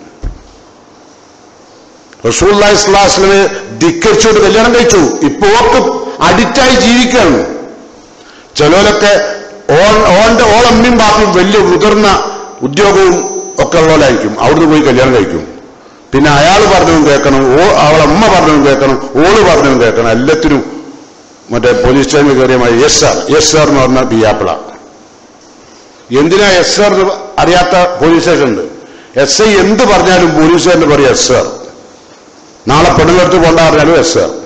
റസൂല്ലാ ഇസ്ലാസ്ലിനെ ധിക്കരിച്ചുകൊണ്ട് കല്യാണം കഴിച്ചു ഇപ്പൊ ഓർക്ക് അഡിക്റ്റായി ജീവിക്കുകയാണ് ചിലരൊക്കെ ഓൺ ഓന്റെ ഓളമ്മയും ബാപ്പയും വലിയ മുതിർന്ന ഉദ്യോഗവും ഒക്കെ ഉള്ളവരായിരിക്കും അവിടുന്ന് പോയി കല്യാണം കഴിക്കും പിന്നെ അയാൾ പറഞ്ഞതും കേൾക്കണം ഓ അവളമ്മ പറഞ്ഞതും കേൾക്കണം ഓള് പറഞ്ഞതും കേൾക്കണം എല്ലാത്തിനും മറ്റേ പോലീസ് സ്റ്റേഷനിൽ കയറിയ എസ് ആർ എസ് ആർ എന്ന് പറഞ്ഞ ബിയാപ്പിള എന്തിനാ എസ് ആർ എന്ന് അറിയാത്ത പോലീസ് സ്റ്റേഷൻ ഉണ്ട് എസ് ഐ എന്ത് പറഞ്ഞാലും പോലീസുകാരന് പറയും എസ് ആർ നാളെ പെണ്ണുങ്ങളടുത്ത് പോണ്ട പറഞ്ഞാലും എസ് ആർ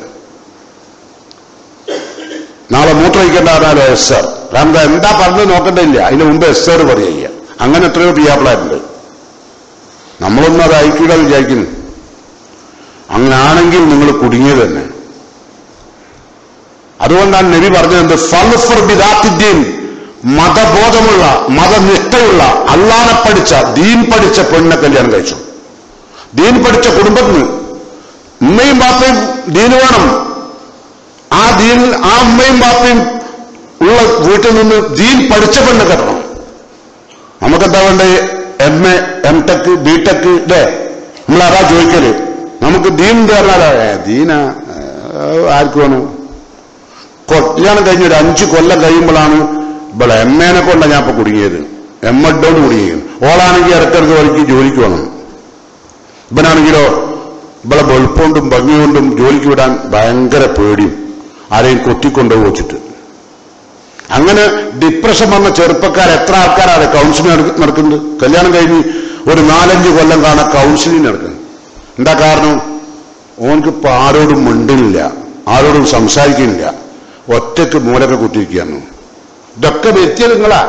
നാളെ മൂത്രമൊഴിക്കേണ്ട പറഞ്ഞാലും എസ് ആർ കാരണം എന്താ പറഞ്ഞത് നോക്കേണ്ടതില്ല അതിന് മുമ്പ് എസ് ആർ പറയുക അങ്ങനെ എത്രയോ പിയാപ്പിളായിട്ടുണ്ട് നമ്മളൊന്നും അത് അയക്കില്ല വിചാരിക്കുന്നു അങ്ങനാണെങ്കിൽ നിങ്ങൾ കുടുങ്ങിയത് തന്നെ അതുകൊണ്ടാണ് നബി പറഞ്ഞത് ഫൽഫർ ബിദാത്തിദ്ദീൻ മതബോധമുള്ള മതനിഷ്ഠയുള്ള അള്ളാനെ പഠിച്ച ദീൻ പഠിച്ച പെണ്ണിനെ കല്യാണം കഴിച്ചു ദീൻ പഠിച്ച കുടുംബത്തിന് ഉമ്മയും ബാപ്പയും ദീന് വേണം ആ ദീൻ ആ ഉമ്മയും ബാപ്പയും ഉള്ള വീട്ടിൽ നിന്ന് ദീൻ പഠിച്ച പെണ്ണ് കെട്ടണം നമുക്കെന്താ വേണ്ട M A M tech B tech ഇല്ലേ നമ്മൾ അതാ ചോദിക്കല് നമുക്ക് ദീൻ എന്ന് പറഞ്ഞാൽ ഏ, ദീന ഏ, ആർക്ക് വേണം കല്യാണം കഴിഞ്ഞ ഒരു അഞ്ചു കൊല്ലം കഴിയുമ്പോഴാണ് ഇവിടെ എം എനെ കൊണ്ടാണ് ഞാൻ ഇപ്പൊ കുടുങ്ങിയത് എം എഡോട് കുടുങ്ങിയത് ഓളാണെങ്കിൽ ഇടക്കിടക്ക് വഴിക്ക് ജോലിക്ക് വേണം ഇവനാണെങ്കിലോ ഇവിടെ വെളുപ്പുകൊണ്ടും ഭംഗികൊണ്ടും ജോലിക്ക് വിടാൻ ഭയങ്കര പേടിയും ആരെയും കൊത്തിക്കൊണ്ടു വെച്ചിട്ട് അങ്ങനെ ഡിപ്രഷൻ വന്ന ചെറുപ്പക്കാർ എത്ര ആൾക്കാരാണ് കൗൺസിലിംഗ് നടക്ക- നടക്കുന്നത് കല്യാണം കഴിഞ്ഞ് ഒരു നാലഞ്ച് കൊല്ലം കാണാൻ കൗൺസിലിംഗ് നടക്കുന്നത് എന്താ കാരണം ഓനക്ക് ഇപ്പൊ ആരോടും മിണ്ടുന്നില്ല ആരോടും സംസാരിക്കുന്നില്ല ഒറ്റയ്ക്ക് മൂലൊക്കെ കുത്തിയിരിക്കുകയാണ് ഇതൊക്കെ വ്യക്തിയത് നിങ്ങളാ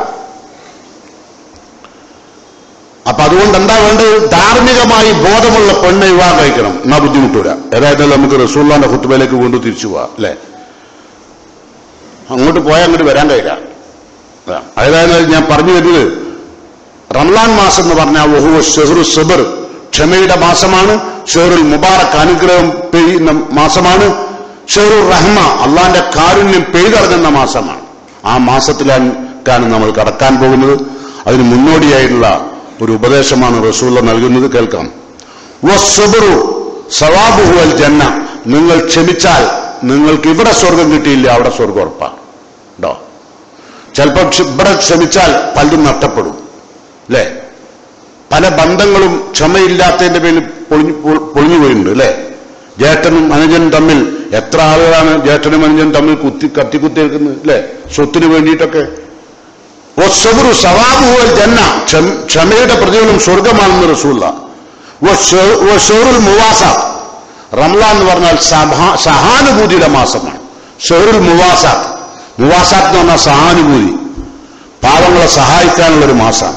അപ്പൊ അതുകൊണ്ട് എന്താ വേണ്ടത് ധാർമ്മികമായി ബോധമുള്ള പെണ്ണെ വിവാഹം കഴിക്കണം എന്നാ ബുദ്ധിമുട്ടൂല ഏതായാലും നമുക്ക് റസൂള്ളാന്റെ കുത്തുബയിലേക്ക് വീണ്ടും തിരിച്ചു പോവാം അല്ലേ അങ്ങോട്ട് പോയാൽ അങ്ങോട്ട് വരാൻ കഴിയില്ല അതാ. അതായത് ഞാൻ പറഞ്ഞു വരുന്നത് റംലാൻ മാസം എന്ന് പറഞ്ഞാൽ വഹുവ ഷെഹ്റു സബർ ക്ഷമയുടെ മാസമാണ് ഷെഹറുൽ മുബാറക്ക് അനുഗ്രഹം പെയ്യുന്ന മാസമാണ് ഷെഹറുൽ റഹ്മ അള്ളാന്റെ കാരുണ്യം പെയ്തിറങ്ങുന്ന മാസമാണ് ആ മാസത്തിലാണ് നമ്മൾ കടക്കാൻ പോകുന്നത് അതിന് മുന്നോടിയായിട്ടുള്ള ഒരു ഉപദേശമാണ് റസൂള്ള നൽകുന്നത് കേൾക്കാം വസ്സുബറു സവാബുഹു അൽ ജന്ന നിങ്ങൾ ക്ഷമിച്ചാൽ നിങ്ങൾക്ക് ഇവിടെ സ്വർഗം കിട്ടിയില്ല അവിടെ സ്വർഗം ഉറപ്പാണ് ഉണ്ടോ ചിലപ്പോൾ ക്ഷ- ഇവിടെ ക്ഷമിച്ചാൽ പലതും നഷ്ടപ്പെടും അല്ലേ പല ബന്ധങ്ങളും ക്ഷമയില്ലാത്തതിന്റെ പേരിൽ പൊളിഞ്ഞു പൊ- പൊളിഞ്ഞു പോയിട്ടുണ്ട് അല്ലേ ജ്യേഷ്ഠനും അനുജനും തമ്മിൽ എത്ര ആളുകളാണ് ജ്യേഷ്ഠനും അനുജനും തമ്മിൽ കുത്തി കത്തിക്കുത്തി നിൽക്കുന്നത് അല്ലേ സ്വത്തിന് വേണ്ടിയിട്ടൊക്കെ വസ്സബറു സവാബുഹുൽ ജന്ന ക്ഷമ- ക്ഷമയുടെ പ്രതിഫലം സ്വർഗമാണെന്ന് റസൂല്ല ഷെറുൽ മുവാസ റംലാൻ എന്ന് പറഞ്ഞാൽ സഭാ- സഹാനുഭൂതിയുടെ മാസമാണ് ഷെറുൽ മുവാസാത്ത് മുവാസാത്ത് എന്ന് പറഞ്ഞാൽ സഹാനുഭൂതി പാവങ്ങളെ സഹായിക്കാനുള്ള ഒരു മാസമാണ്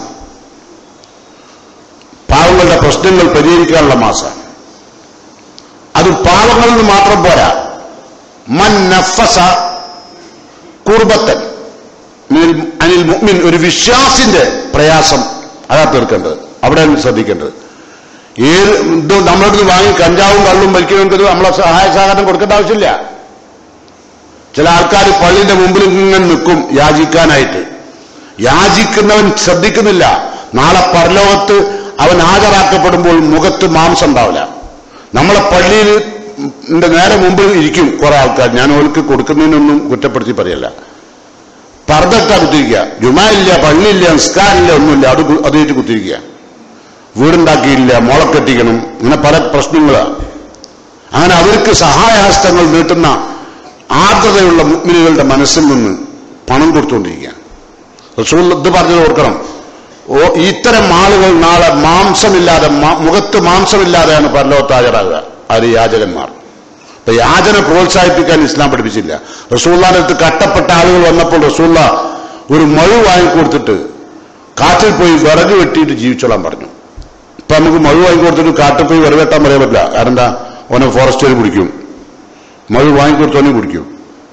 പാവങ്ങളുടെ പ്രശ്നങ്ങൾ പരിഹരിക്കാനുള്ള മാസമാണ് അത് പാവങ്ങളിൽ നിന്ന് മാത്രം പോരാ മൻ നഫസ കുർബത്തൻ മിനൽ- അനിൽ മുഅ്മിൻ ഒരു വിശ്വാസിന്റെ പ്രയാസം അതാ തീർക്കേണ്ടത് അവിടെയാണ് ശ്രദ്ധിക്കേണ്ടത് ഏത് ഇത് നമ്മുടെ അടുത്ത് വാങ്ങി കഞ്ചാവും കള്ളും വലിക്കണമെങ്കിൽ നമ്മളെ സഹായ സഹകരണം കൊടുക്കേണ്ട ആവശ്യമില്ല ചില ആൾക്കാർ പള്ളിന്റെ മുമ്പിൽ ഇങ്ങനെ നിൽക്കും യാചിക്കാനായിട്ട് യാചിക്കുന്നവൻ ശ്രദ്ധിക്കുന്നില്ല നാളെ പരലോകത്ത് അവൻ ഹാജരാക്കപ്പെടുമ്പോൾ മുഖത്ത് മാംസം ഉണ്ടാവില്ല നമ്മളെ പള്ളിയിൽ ന്റെ നേരെ മുമ്പിൽ ഇരിക്കും കുറെ ആൾക്കാർ ഞാൻ ഓർക്ക് കൊടുക്കുന്നതിനൊന്നും കുറ്റപ്പെടുത്തി പറയല്ല പർദ്ദട്ട കുത്തിരിക്കുക ജുമായില്ല പള്ളിയില്ല നിസ്കാരമില്ല ഒന്നുമില്ല അത് കു- അത് വെച്ച് കുത്തിരിക്കുക വീടുണ്ടാക്കിയില്ല മോളെ കെട്ടിക്കണം ഇങ്ങനെ പല പ്രശ്നങ്ങളാണ് അങ്ങനെ അവർക്ക് സഹായഹസ്തങ്ങൾ നീട്ടുന്ന ആർദ്രതയുള്ള മുഗ്മിനുകളുടെ മനസ്സിൽ നിന്ന് പണം കൊടുത്തുകൊണ്ടിരിക്കുക റസൂൽ ഇത് പറഞ്ഞത് ഓർക്കണം ഓ ഇത്തരം ആളുകൾ നാളെ മാംസമില്ലാതെ മ- മുഖത്ത് മാംസമില്ലാതെയാണ് പരലോകത്ത് ഹാജരാകുക ആര് യാചകന്മാർ അപ്പൊ യാചന പ്രോത്സാഹിപ്പിക്കാൻ ഇസ്ലാം പഠിപ്പിച്ചില്ല റസൂള്ളാന്റെ അടുത്ത് കട്ടപ്പെട്ട ആളുകൾ വന്നപ്പോൾ റസൂള്ള ഒരു മഴു വാങ്ങിക്കൊടുത്തിട്ട് കാറ്റിൽ പോയി വിറക് വെട്ടിയിട്ട് ജീവിച്ചോളാൻ പറഞ്ഞു ഇപ്പൊ നമുക്ക് മഴു വാങ്ങിക്കൊടുത്തിട്ട് കാട്ടിൽ പോയി വിറക് വെട്ടാൻ പറയാൻ പറ്റില്ല കാരണം എന്താ ഓനെ ഫോറസ്റ്റുകാർ പിടിക്കും മഴു വാങ്ങിക്കൊടുത്തോനെ പിടിക്കും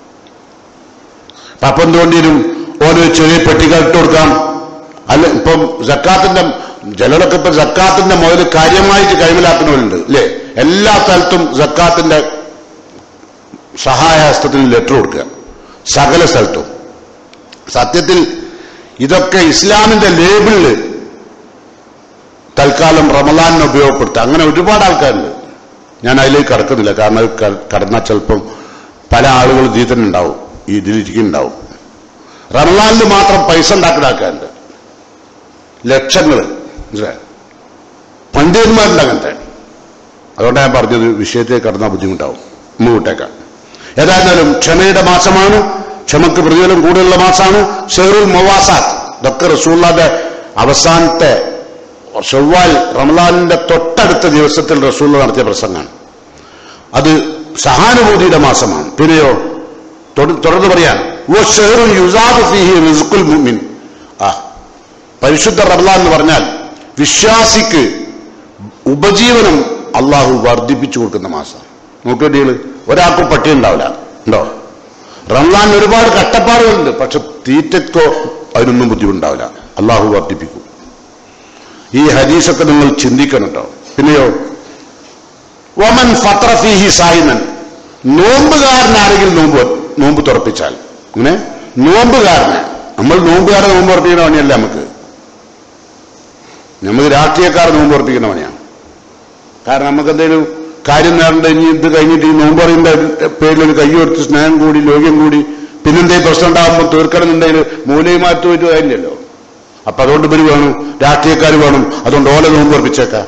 അപ്പൊ അപ്പം എന്തുകൊണ്ടിരും ഓന് ചെറിയ പെട്ടികൾ ഇട്ട് കൊടുക്കാം അല്ല ഇപ്പം ജക്കാത്തിന്റെ ചിലരൊക്കെ ഇപ്പൊ ജക്കാത്തിന്റെ മുതൽ കാര്യമായിട്ട് കൈമലാക്കുന്നവരുണ്ട് അല്ലേ എല്ലാ സ്ഥലത്തും ജക്കാത്തിന്റെ സഹായഹസ്തത്തിന് ലെറ്റർ കൊടുക്കുക സകല സ്ഥലത്തും സത്യത്തിൽ ഇതൊക്കെ ഇസ്ലാമിന്റെ ലേബിളില് തൽക്കാലം റമലാനിനെ ഉപയോഗപ്പെടുത്തുക അങ്ങനെ ഒരുപാട് ആൾക്കാരുണ്ട് ഞാൻ അതിലേക്ക് കടക്കുന്നില്ല കാരണം അത് ക- കടന്നാൽ ചിലപ്പം പല ആളുകൾ ഇതിൽ തന്നെ ഉണ്ടാവും ഈ ഇതിലിരിക്കുന്നുണ്ടാവും റമലാനിൽ മാത്രം പൈസ ഉണ്ടാക്കുന്ന ആൾക്കാരുണ്ട് ലക്ഷങ്ങൾ മനസ്സിലായോ പണ്ഡിതന്മാരുണ്ട് അങ്ങനത്തെ അതുകൊണ്ടാണ് ഞാൻ പറഞ്ഞത് വിഷയത്തെ കടന്നാൽ ബുദ്ധിമുട്ടാവും മുമ്പോട്ടേക്കാം ഏതായിരുന്നാലും ക്ഷമയുടെ മാസമാണ് ക്ഷമക്ക് പ്രതിഫലം കൂടുതലുള്ള മാസമാണ് ഷെഹറുൽ മൊവാസാത്ത് ഇതൊക്കെ റസൂള്ളാന്റെ അവസാനത്തെ ഷവ്വാൽ റമലാനിന്റെ തൊട്ടടുത്ത ദിവസത്തിൽ റസൂള്ള നടത്തിയ പ്രസംഗമാണ് അത് സഹാനുഭൂതിയുടെ മാസമാണ് പിന്നെയോ തൊട- തുടർന്ന് പറയാൻ "വ ഷഹ്റുൻ യുസാദു ഫീഹി റിസ്ഖുൽ മുഅ്മിൻ." ആ പരിശുദ്ധ റമലാൻ എന്ന് പറഞ്ഞാൽ വിശ്വാസിക്ക് ഉപജീവനം അള്ളാഹു വർദ്ധിപ്പിച്ചു കൊടുക്കുന്ന മാസം നോക്കേണ്ടികള് ഒരാൾക്കും പട്ടി ഉണ്ടാവില്ല ഉണ്ടോ റംലാൻ ഒരുപാട് കട്ടപ്പാടുകളുണ്ട് പക്ഷെ തീറ്റക്കോ അതിനൊന്നും ബുദ്ധിമുട്ടുണ്ടാവില്ല അള്ളാഹു വർദ്ധിപ്പിക്കും ഈ ഹദീസൊക്കെ നിങ്ങൾ ചിന്തിക്കണം കേട്ടോ പിന്നെയോ വമൻ ഫത്രഫിഹി സായിമൻ നോമ്പുകാരനാരെങ്കിലും നോമ്പ് നോമ്പ് തുറപ്പിച്ചാൽ ഇങ്ങനെ നോമ്പുകാരന് നമ്മൾ നോമ്പുകാരെ നോമ്പ് ഉറപ്പിക്കുന്ന പണിയല്ല നമുക്ക് നമുക്ക് രാഷ്ട്രീയക്കാർ നോമ്പ് ഉറപ്പിക്കുന്ന പണിയാണ് കാരണം നമുക്ക് എന്തെങ്കിലും കാര്യം നേരണ്ട ഇനി ഇത് കഴിഞ്ഞിട്ട് ഈ നോമ്പ് അറിയുന്ന പേരിൽ ഒരു കൈ കൊടുത്ത് സ്നേഹം കൂടി ലോക്യം കൂടി പിന്നെന്തേലും പ്രശ്നം ഉണ്ടാകുമ്പോൾ തീർക്കണമെന്നുണ്ടെങ്കിൽ മൂലയുമായിട്ട് പോയിട്ട് കാര്യമില്ലല്ലോ അപ്പൊ അതുകൊണ്ട് ഇവര് വേണം രാഷ്ട്രീയക്കാർ വേണം അതുകൊണ്ട് ഓല നോമ്പ് ഉറപ്പിച്ചേക്കാം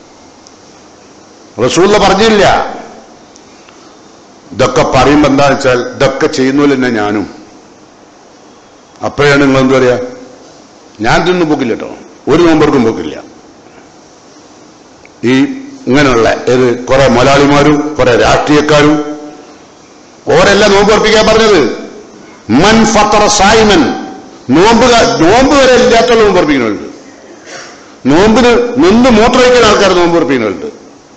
റസൂല്ല പറഞ്ഞില്ല ഇതൊക്കെ പറയുമ്പോ എന്താ വെച്ചാൽ ഇതൊക്കെ ചെയ്യുന്നില്ല തന്നെ ഞാനും അപ്പോഴാണ് നിങ്ങൾ എന്താ പറയാ ഞാൻ തിന്നും പോക്കില്ല കേട്ടോ ഒരു നോമ്പർക്കും പോക്കില്ല ഈ ഇങ്ങനെയുള്ള ഏത് കുറെ മലയാളിമാരും കുറെ രാഷ്ട്രീയക്കാരും ഓരെല്ലാം നോമ്പ് ഉറപ്പിക്കാൻ പറഞ്ഞത് മൻ ഫത്തറ സായിമൻ നോമ്പ് നോമ്പ് വരെ ഇല്ലാത്തുള്ള നോമ്പ് ഉറപ്പിക്കുന്നുണ്ട് നോമ്പിന് നിന്ന് മൂത്രമൊഴിക്കുന്ന ആൾക്കാർ നോമ്പ് ഉറപ്പിക്കുന്നുണ്ട്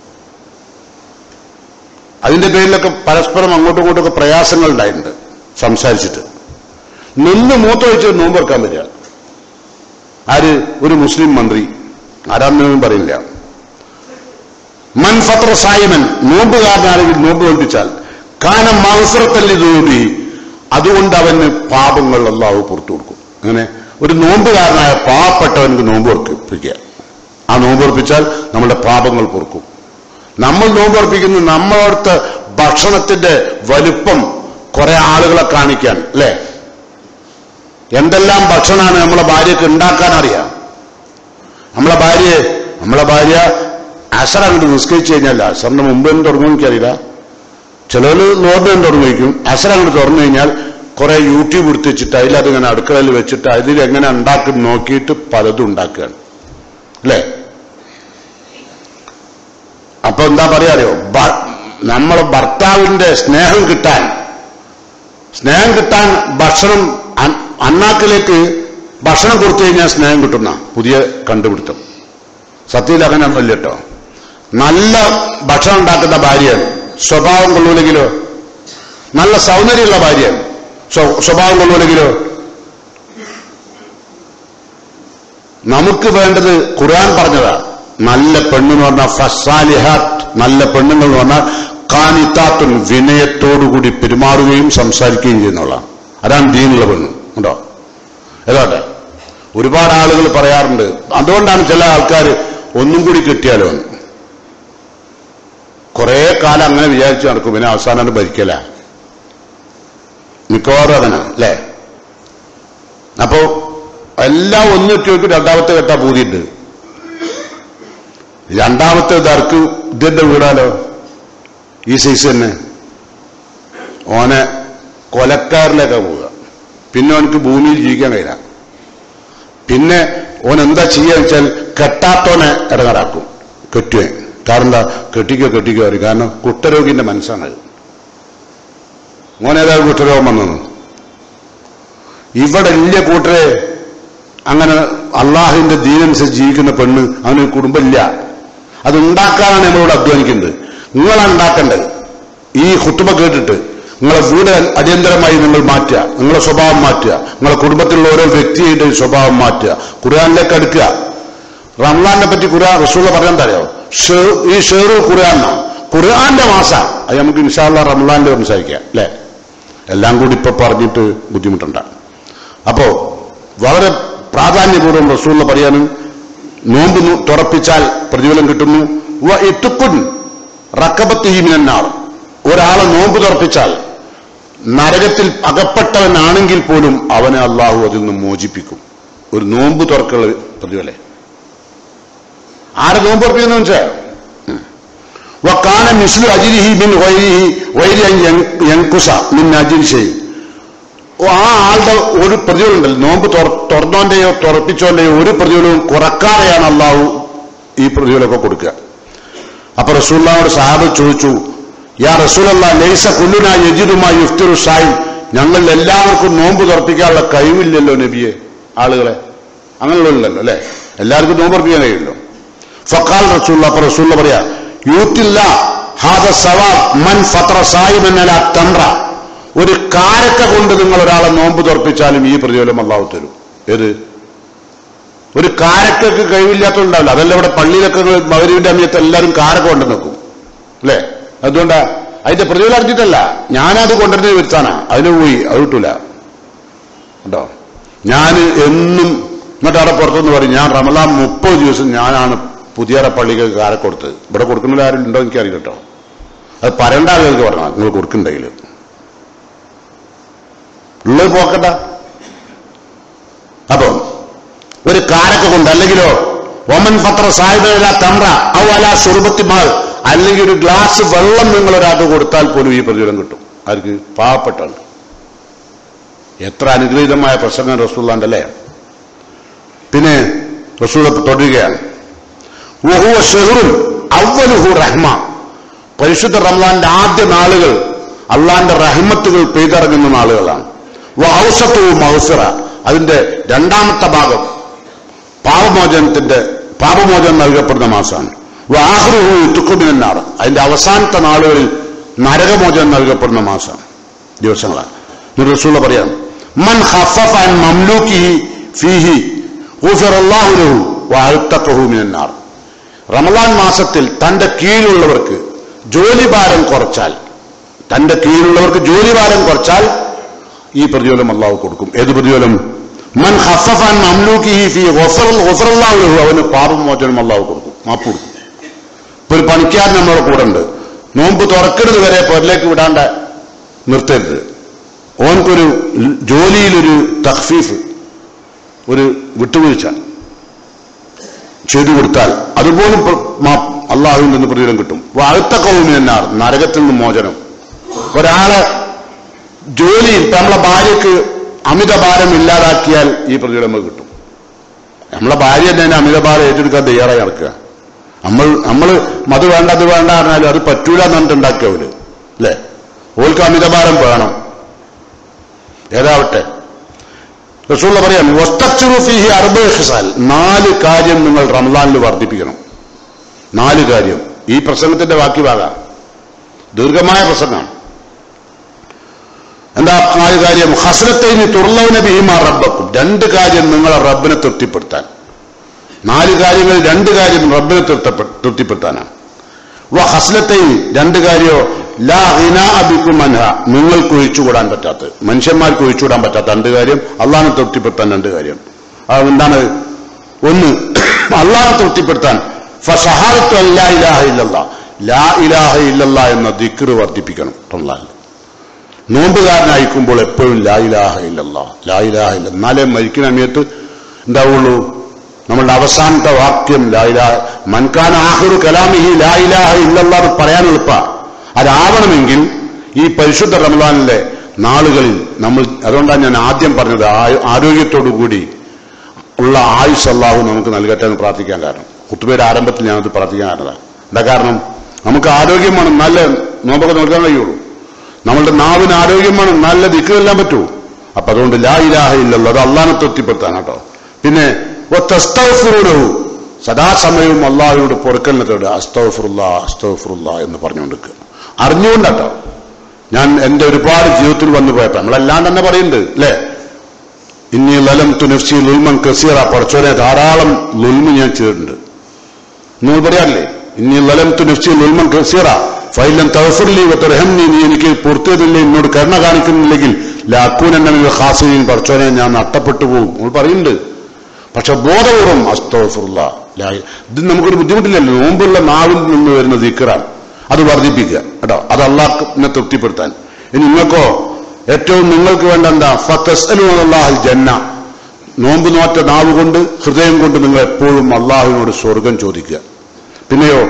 അതിന്റെ പേരിലൊക്കെ പരസ്പരം അങ്ങോട്ടും ഇങ്ങോട്ടും ഒക്കെ പ്രയാസങ്ങൾ ഉണ്ടായിട്ടുണ്ട് സംസാരിച്ചിട്ട് നിന്ന് മൂത്രമൊഴിച്ച് നോമ്പ് വെക്കാൻ പറ്റുക ആര് ഒരു മുസ്ലിം മന്ത്രി ആരാന്നൊന്നും പറയില്ല മൻ ഫത്ര സായിമൻ നോമ്പുകാരനാണെങ്കിൽ നോമ്പ് കൽപ്പിച്ചാൽ കാനം മത്സരത്തല്ലി നോമ്പി അതുകൊണ്ട് അവന് പാപങ്ങൾ അള്ളാഹു പുറത്തു കൊടുക്കും അങ്ങനെ ഒരു നോമ്പുകാരനായ പാവപ്പെട്ടവനക്ക് നോമ്പ് ഉറപ്പിക്കുക ആ നോമ്പ് ഉറപ്പിച്ചാൽ നമ്മുടെ പാപങ്ങൾ പൊറുക്കും നമ്മൾ നോമ്പ് ഉറപ്പിക്കുന്ന നമ്മളടുത്ത് ഭക്ഷണത്തിന്റെ വലുപ്പം കുറെ ആളുകളെ കാണിക്കാൻ അല്ലേ എന്തെല്ലാം ഭക്ഷണമാണ് നമ്മളെ ഭാര്യക്ക് ഉണ്ടാക്കാൻ അറിയാം നമ്മളെ ഭാര്യയെ നമ്മളെ ഭാര്യ അസർ അങ്ങോട്ട് നിസ്കരിച്ചു കഴിഞ്ഞാൽ അസറിന്റെ മുമ്പ് എന്ന് തുടങ്ങും എനിക്കറിയില്ല ചിലർ നോർമൽ തുടങ്ങിക്കും അസർ അങ്ങോട്ട് തുറന്നു കഴിഞ്ഞാൽ കുറെ യൂട്യൂബ് എടുത്ത് വെച്ചിട്ട് അതിലത് ഇങ്ങനെ അടുക്കളയിൽ വെച്ചിട്ട് അതിൽ എങ്ങനെ ഉണ്ടാക്കും നോക്കിയിട്ട് പലതും ഉണ്ടാക്കുകയാണ് അല്ലേ അപ്പൊ എന്താ പറയാ അറിയോ ഭ- നമ്മളെ ഭർത്താവിന്റെ സ്നേഹം കിട്ടാൻ സ്നേഹം കിട്ടാൻ ഭക്ഷണം അൻ- അണ്ണാക്കിലേക്ക് ഭക്ഷണം കൊടുത്തു കഴിഞ്ഞാൽ സ്നേഹം കിട്ടുന്ന പുതിയ കണ്ടുപിടുത്തം സത്യത്തിൽ അങ്ങനെ ഒന്നുമില്ല കേട്ടോ നല്ല ഭക്ഷണം ഉണ്ടാക്കുന്ന ഭാര്യയാണ് സ്വഭാവം കൊള്ളൂലെങ്കിലോ നല്ല സൗന്ദര്യമുള്ള ഭാര്യയാണ് സ്വ- സ്വഭാവം കൊള്ളൂലെങ്കിലോ നമുക്ക് വേണ്ടത് ഖുർആൻ പറഞ്ഞതാ നല്ല പെണ്ണെന്ന് പറഞ്ഞാൽ ഫസാലിഹാത്ത് നല്ല പെണ്ണുങ്ങൾ എന്ന് പറഞ്ഞാൽ കാനിത്താത്തുൻ വിനയത്തോടുകൂടി പെരുമാറുകയും സംസാരിക്കുകയും ചെയ്യുന്നുള്ള അതാണ് ദീനുള്ള പെണ്ണ് ഉണ്ടോ ഏതാട്ടെ ഒരുപാട് ആളുകൾ പറയാറുണ്ട് അതുകൊണ്ടാണ് ചില ആൾക്കാർ ഒന്നും കൂടി കിട്ടിയാലോ എന്ന്. കുറേ കാലം അങ്ങനെ വിചാരിച്ചു നടക്കും പിന്നെ അവസാനം ഭരിക്കല മിക്കവാറും അതനാ അല്ലേ അപ്പോ എല്ലാം ഒന്നിട്ട് നോക്കി രണ്ടാമത്തെ കെട്ടാ പൂതിയിട്ട് രണ്ടാമത്തെ ഇതർക്ക് ഇതിന്റെ വീടാലോ ഈ സൈസ് തന്നെ ഓനെ കൊലക്കാരിലേക്കാ പോവുക പിന്നെ അവനക്ക് ഭൂമിയിൽ ജീവിക്കാൻ കഴിയില്ല പിന്നെ ഓൻ എന്താ ചെയ്യാന്ന് വെച്ചാൽ കെട്ടാത്തോനെ ഇടങ്ങാറാക്കും കെട്ടുവേ കാരണം എന്താ കെട്ടിക്കോ കെട്ടിക്കോ പറയും കാരണം കുഷ്ഠരോഗിന്റെ മനസ്സാണ് അത് ഓനേതായാലും കുഷ്ഠരോഗം വന്നു ഇവിടെ ഇല്ല കൂട്ടരെ അങ്ങനെ അള്ളാഹുവിന്റെ ദീനനുസരിച്ച് ജീവിക്കുന്ന പെണ്ണ് അവന് കുടുംബമില്ല അത് ഉണ്ടാക്കാനാണ് നമ്മളോട് അധ്വാനിക്കുന്നത് നിങ്ങളാണ് ഉണ്ടാക്കേണ്ടത് ഈ കുത്തുബ കേട്ടിട്ട് നിങ്ങളെ വീട് അടിയന്തരമായി നിങ്ങൾ മാറ്റുക നിങ്ങളെ സ്വഭാവം മാറ്റുക നിങ്ങളെ കുടുംബത്തിലുള്ള ഓരോ വ്യക്തിയുടെ സ്വഭാവം മാറ്റുക ഖുർആാനിലേക്ക് അടുക്കുക റംലാനെ പറ്റി ഖുർആൻ റസൂല പറയാൻ തരാമോ ഈ ഷെറു ഖുർആാനാണ് ഖുർആന്റെ മാസ അത് നമുക്ക് ഇൻഷാല്ല റംലാനിൽ സംസാരിക്കാം അല്ലെ എല്ലാം കൂടി ഇപ്പൊ പറഞ്ഞിട്ട് ബുദ്ധിമുട്ടുണ്ട് അപ്പോ വളരെ പ്രാധാന്യപൂർവ്വം റസൂള്ള പറയാനും നോമ്പ് നു- തുറപ്പിച്ചാൽ പ്രതിഫലം കിട്ടുന്നു വ ഇത്തുക്കുൻ റക്കബത്തിഹിമിനാർ ഒരാളെ നോമ്പ് തുറപ്പിച്ചാൽ നരകത്തിൽ അകപ്പെട്ടവനാണെങ്കിൽ പോലും അവനെ അള്ളാഹു അതിൽ നിന്ന് മോചിപ്പിക്കും ഒരു നോമ്പ് തുറക്കുള്ള പ്രതിഫലം ആരെ നോമ്പ് തുറപ്പിക്കുന്നു വെച്ചാൽ വക്കാന മിസ്ലു അജിരിഹി മിൻ വൈരിഹി വൈരി യങ്കുസ മിൻ അജിരി ചെയ്യും ആ ആളുടെ ഒരു പ്രതിഫലം ഉണ്ടല്ലോ നോമ്പ് തുറ- തുറന്നോന്റെയോ തുറപ്പിച്ചോന്റെയോ ഒരു പ്രതിഫലവും കുറക്കാതെയാണ് അള്ളാഹു ഈ പ്രതിഫലമൊക്കെ കൊടുക്കുക അപ്പൊ റസൂല്ലാനോട് സാഹബ് ചോദിച്ചു യാ റസൂലല്ല ലൈസ കുല്ലുന യജിദുമായി യുഫ്തിറു സായി ഞങ്ങൾ എല്ലാവർക്കും നോമ്പ് തുറപ്പിക്കാനുള്ള കഴിവില്ലല്ലോ നബിയെ ആളുകളെ അങ്ങനെയുള്ളല്ലോ അല്ലെ എല്ലാവർക്കും നോമ്പർപ്പിക്കാൻ കഴിയുമല്ലോ ഫക്കാൽ റസൂള്ള അപ്പൊ റസൂള്ള പറയാ യൂത്തില്ല ഹാദ സവാബ് മൻ ഫത്ര സായിബനല തമ്ര ഒരു കാരക്ക കൊണ്ട് നിങ്ങൾ ഒരാളെ നോമ്പ് തുറപ്പിച്ചാലും ഈ പ്രതിഫലം അള്ളാഹു തരും ഏത് ഒരു കാരക്കൊക്കെ കഴിവില്ലാത്തതുണ്ടാവില്ല അതല്ല ഇവിടെ പള്ളിയിലൊക്കെ മകരുവിന്റെ അമ്മയത്ത് എല്ലാവരും കാരക്ക കൊണ്ട് നിൽക്കും അല്ലേ അതുകൊണ്ടാ അതിന്റെ പ്രതിഫലം അറിഞ്ഞിട്ടല്ല ഞാനത് കൊണ്ടുവരുന്നത് വരുത്താനാ അതിന് പോയി അത് കിട്ടൂല കേട്ടോ ഞാൻ എന്നും എന്നിട്ട് അവിടെ പുറത്തുനിന്ന് പറയും ഞാൻ റമലാൻ മുപ്പത് ദിവസം ഞാനാണ് പുതിയ പള്ളിക്ക് കാരെ കൊടുത്തത് ഇവിടെ കൊടുക്കുന്ന ആരും ഉണ്ടോ എനിക്ക് അറിയില്ല കേട്ടോ അത് പറയേണ്ട ആളുകൾക്ക് പറഞ്ഞാൽ നിങ്ങൾ കൊടുക്കണ്ടെങ്കിൽ ഉള്ളത് പോക്കട്ട അപ്പൊ ഒരു കാരക്ക കൊണ്ട് അല്ലെങ്കിലോ ഒമൻ പത്ര സാഹിബല തമ്ര ഔ അല സുറുബത്തിമാൾ അല്ലെങ്കിൽ ഒരു ഗ്ലാസ് വെള്ളം നിങ്ങൾ ഒരാൾക്ക് കൊടുത്താൽ പോലും ഈ പ്രതിഫലം കിട്ടും ആർക്ക് പാവപ്പെട്ടാണ് എത്ര അനുഗ്രഹീതമായ പ്രസംഗം റസൂള്ളാന്റെ അല്ലേ പിന്നെ റസൂൾ തുടരുകയാണ് വഹുവ ഷെഹറുൻ അവലുഹു റഹ്മ പരിശുദ്ധ റംലാന്റെ ആദ്യ നാളുകൾ അള്ളാന്റെ റഹ്മത്തുകൾ പെയ്തിറങ്ങുന്ന നാളുകളാണ് ഔസത്തവും മൗസറ അതിന്റെ രണ്ടാമത്തെ ഭാഗം പാപമോചനത്തിന്റെ പാപമോചനം നൽകപ്പെടുന്ന മാസമാണ് വാഹൃഹു തുക്കുമിനാർ അതിന്റെ അവസാനത്തെ നാളുകളിൽ നരകമോചനം നൽകപ്പെടുന്ന മാസമാണ് ദിവസങ്ങളാണ് ഇത് റസൂള്ള പറയാം മൻ ഹഫഫ അൻ മംലൂക്കിഹി ഫീഹി ഊഫിറല്ലാഹു ലഹു വഅത്തഖഹു മിനന്നാർ റമളാൻ മാസത്തിൽ തന്റെ കീഴിലുള്ളവർക്ക് ജോലിഭാരം കുറച്ചാൽ തന്റെ കീഴിലുള്ളവർക്ക് ജോലിഭാരം കുറച്ചാൽ ഈ പ്രതിഫലം അള്ളാഹു കൊടുക്കും ഏത് പ്രതിഫലം മൻ ഹഫഫാൻ മംലൂക്കിഹി ഫീ ഗഫറല്ലാഹു ലഹു അവന് പാപമോചനം അള്ളാഹു കൊടുക്കും മാപ്പ് കൊടുക്കും ഇപ്പൊ ഒരു പണിക്കാരൻ നമ്മുടെ കൂടെ ഉണ്ട് നോമ്പ് തുറക്കരുത് വരെ പൊരലേക്ക് വിടാണ്ട് നിർത്തരുത് ഓൻക്കൊരു ജോലിയിലൊരു തഖ്ഫീഫ് ഒരു വിട്ടുവീഴ്ച ചെയ്തു കൊടുത്താൽ അതുപോലും അള്ളാഹുവിൽ നിന്ന് പ്രതിഫലം കിട്ടും വാഴ്ത്ത കൗമിനാർ നരകത്തിൽ നിന്ന് മോചനം ഒരാളെ ജോലിയിൽ ഇപ്പൊ നമ്മളെ ഭാര്യക്ക് അമിതഭാരം ഇല്ലാതാക്കിയാൽ ഈ പ്രതിഫലം നമുക്ക് കിട്ടും നമ്മളെ ഭാര്യ തന്നെ അമിതഭാരം ഏറ്റെടുക്കാൻ തയ്യാറായി നടക്കുക നമ്മൾ നമ്മൾ മത് വേണ്ട അത് വേണ്ട പറഞ്ഞാലും അത് പറ്റൂല എന്ന് പറഞ്ഞിട്ട് ഉണ്ടാക്കിയവര് അല്ലേ ഓൾക്ക് അമിതഭാരം വേണം ഏതാവട്ടെ റസൂള്ള പറയാം വസ്തച്ചുറുഫിഹി അർബ് ഹിസാൽ നാല് കാര്യം നിങ്ങൾ റംലാനിൽ വർദ്ധിപ്പിക്കണം നാല് കാര്യം ഈ പ്രസംഗത്തിന്റെ ബാക്കി ഭാഗം ദീർഘമായ പ്രസംഗമാണ് എന്താ നാല് കാര്യം ഹസ്രത്തൈന് തുറന്നവനെ ഭീമാ റബ്ബക്കും രണ്ട് കാര്യം നിങ്ങളെ റബ്ബിനെ തൃപ്തിപ്പെടുത്താൻ നാല് കാര്യങ്ങൾ രണ്ട് കാര്യം റബ്ബിനെ തൃപ്തിപ്പെടുത്താനാണ് വ ഹസ്ലത്തൈൻ രണ്ട് കാര്യോ ലാ ഹിനാ അബിക്കും അൻഹ നിങ്ങൾക്ക് ഒഴിച്ചുകൂടാൻ പറ്റാത്ത മനുഷ്യന്മാർക്ക് ഒഴിച്ചുകൂടാൻ പറ്റാത്ത രണ്ട് കാര്യം അള്ളാഹിനെ തൃപ്തിപ്പെടുത്താൻ രണ്ട് കാര്യം അത് എന്താണ് ഒന്ന് അള്ളാഹിനെ തൃപ്തിപ്പെടുത്താൻ ഫസഹാദത്തു അല്ലാ ഇലാഹ ഇല്ലല്ല ലാ ഇലാഹ ഇല്ലല്ല എന്ന ദിക്റ് വർദ്ധിപ്പിക്കണം റംലാനിൽ നോമ്പുകാരനായിരിക്കുമ്പോൾ എപ്പോഴും ലാ ഇലാഹ ഇല്ലല്ല ലാ ഇലാഹ ഇല്ല എന്നാലേ മരിക്കുന്ന സമയത്ത് എന്താവുള്ളൂ നമ്മളുടെ അവസാനത്തെ വാക്യം ലായിലാ മൻകാൻ ആഹുറു കലാമിഹി ലായിലാഹ ഇല്ലല്ലാ എന്ന് പറയാൻ എളുപ്പ അതാവണമെങ്കിൽ ഈ പരിശുദ്ധ റമദാനിലെ നാളുകളിൽ നമ്മൾ അതുകൊണ്ടാണ് ഞാൻ ആദ്യം പറഞ്ഞത് ആരോഗ്യത്തോടു കൂടി ഉള്ള ആയുസ് അള്ളാഹു നമുക്ക് നൽകട്ടെ എന്ന് പ്രാർത്ഥിക്കാൻ കാരണം കുത്തുബയുടെ ആരംഭത്തിൽ ഞാനത് പ്രാർത്ഥിക്കാൻ കാരണതാണ് എന്താ കാരണം നമുക്ക് ആരോഗ്യം വേണം നല്ല നോമ്പൊക്കെ നോക്കാൻ കഴിയുള്ളൂ നമ്മളുടെ നാവിന് ആരോഗ്യം വേണം നല്ല ദിക്കുമെല്ലാം പറ്റൂ അപ്പൊ അതുകൊണ്ട് ലാ ഇലാഹ ഇല്ലല്ലോ അത് അള്ളാനെ തൃപ്തിപ്പെടുത്താൻ കേട്ടോ പിന്നെ ഒത്തസ്തഫുറുലഹു സദാസമയവും അള്ളാഹുവിടെ പൊറുക്കലിനെ തേടുക അസ്തഫുറുല്ല അസ്തഫുറുല്ല എന്ന് പറഞ്ഞുകൊണ്ടിരിക്കുക അറിഞ്ഞുകൊണ്ടാട്ടോ ഞാൻ എന്റെ ഒരുപാട് ജീവിതത്തിൽ വന്നു പോയപ്പോ നമ്മളെല്ലാം തന്നെ പറയുന്നുണ്ട് അല്ലേ ഇനി ലലം തുനഫ്സി ലുൽമൻ കസീറ പഠിച്ചോനെ ധാരാളം ലുൽമ ഞാൻ ചെയ്തിട്ടുണ്ട് നിങ്ങൾ പറയാറില്ലേ ഇനി ലലം തുനഫ്സി ലുൽമൻ കസീറ ഫൈലം തവഫുർലി വത്തറഹംനി നീ എനിക്ക് പൂർത്തിയതില്ല എന്നോട് കരുണ കാണിക്കുന്നില്ലെങ്കിൽ ലാക്കൂൻ എന്ന ഖാസിയും പഠിച്ചോനെ ഞാൻ നഷ്ടപ്പെട്ടു പോകും നമ്മൾ പറയുന്നുണ്ട് പക്ഷെ ബോധപൂർവം അസ്തോഫുള്ള ഇത് നമുക്കൊരു ബുദ്ധിമുട്ടില്ലല്ലോ നോമ്പുള്ള നാവിൽ നിന്ന് വരുന്ന ദിക്കറാണ് അത് വർദ്ധിപ്പിക്കുക കേട്ടോ അത് അള്ളാഹിനെ തൃപ്തിപ്പെടുത്താൻ ഇനി നിങ്ങൾക്കോ ഏറ്റവും നിങ്ങൾക്ക് വേണ്ട എന്താ ഫത്തസ്അലുല്ലാഹിൽ ജന്ന നോമ്പ് നോറ്റ നാവ് കൊണ്ട് ഹൃദയം കൊണ്ട് നിങ്ങൾ എപ്പോഴും അള്ളാഹുവിനോട് സ്വർഗം ചോദിക്കുക പിന്നെയോ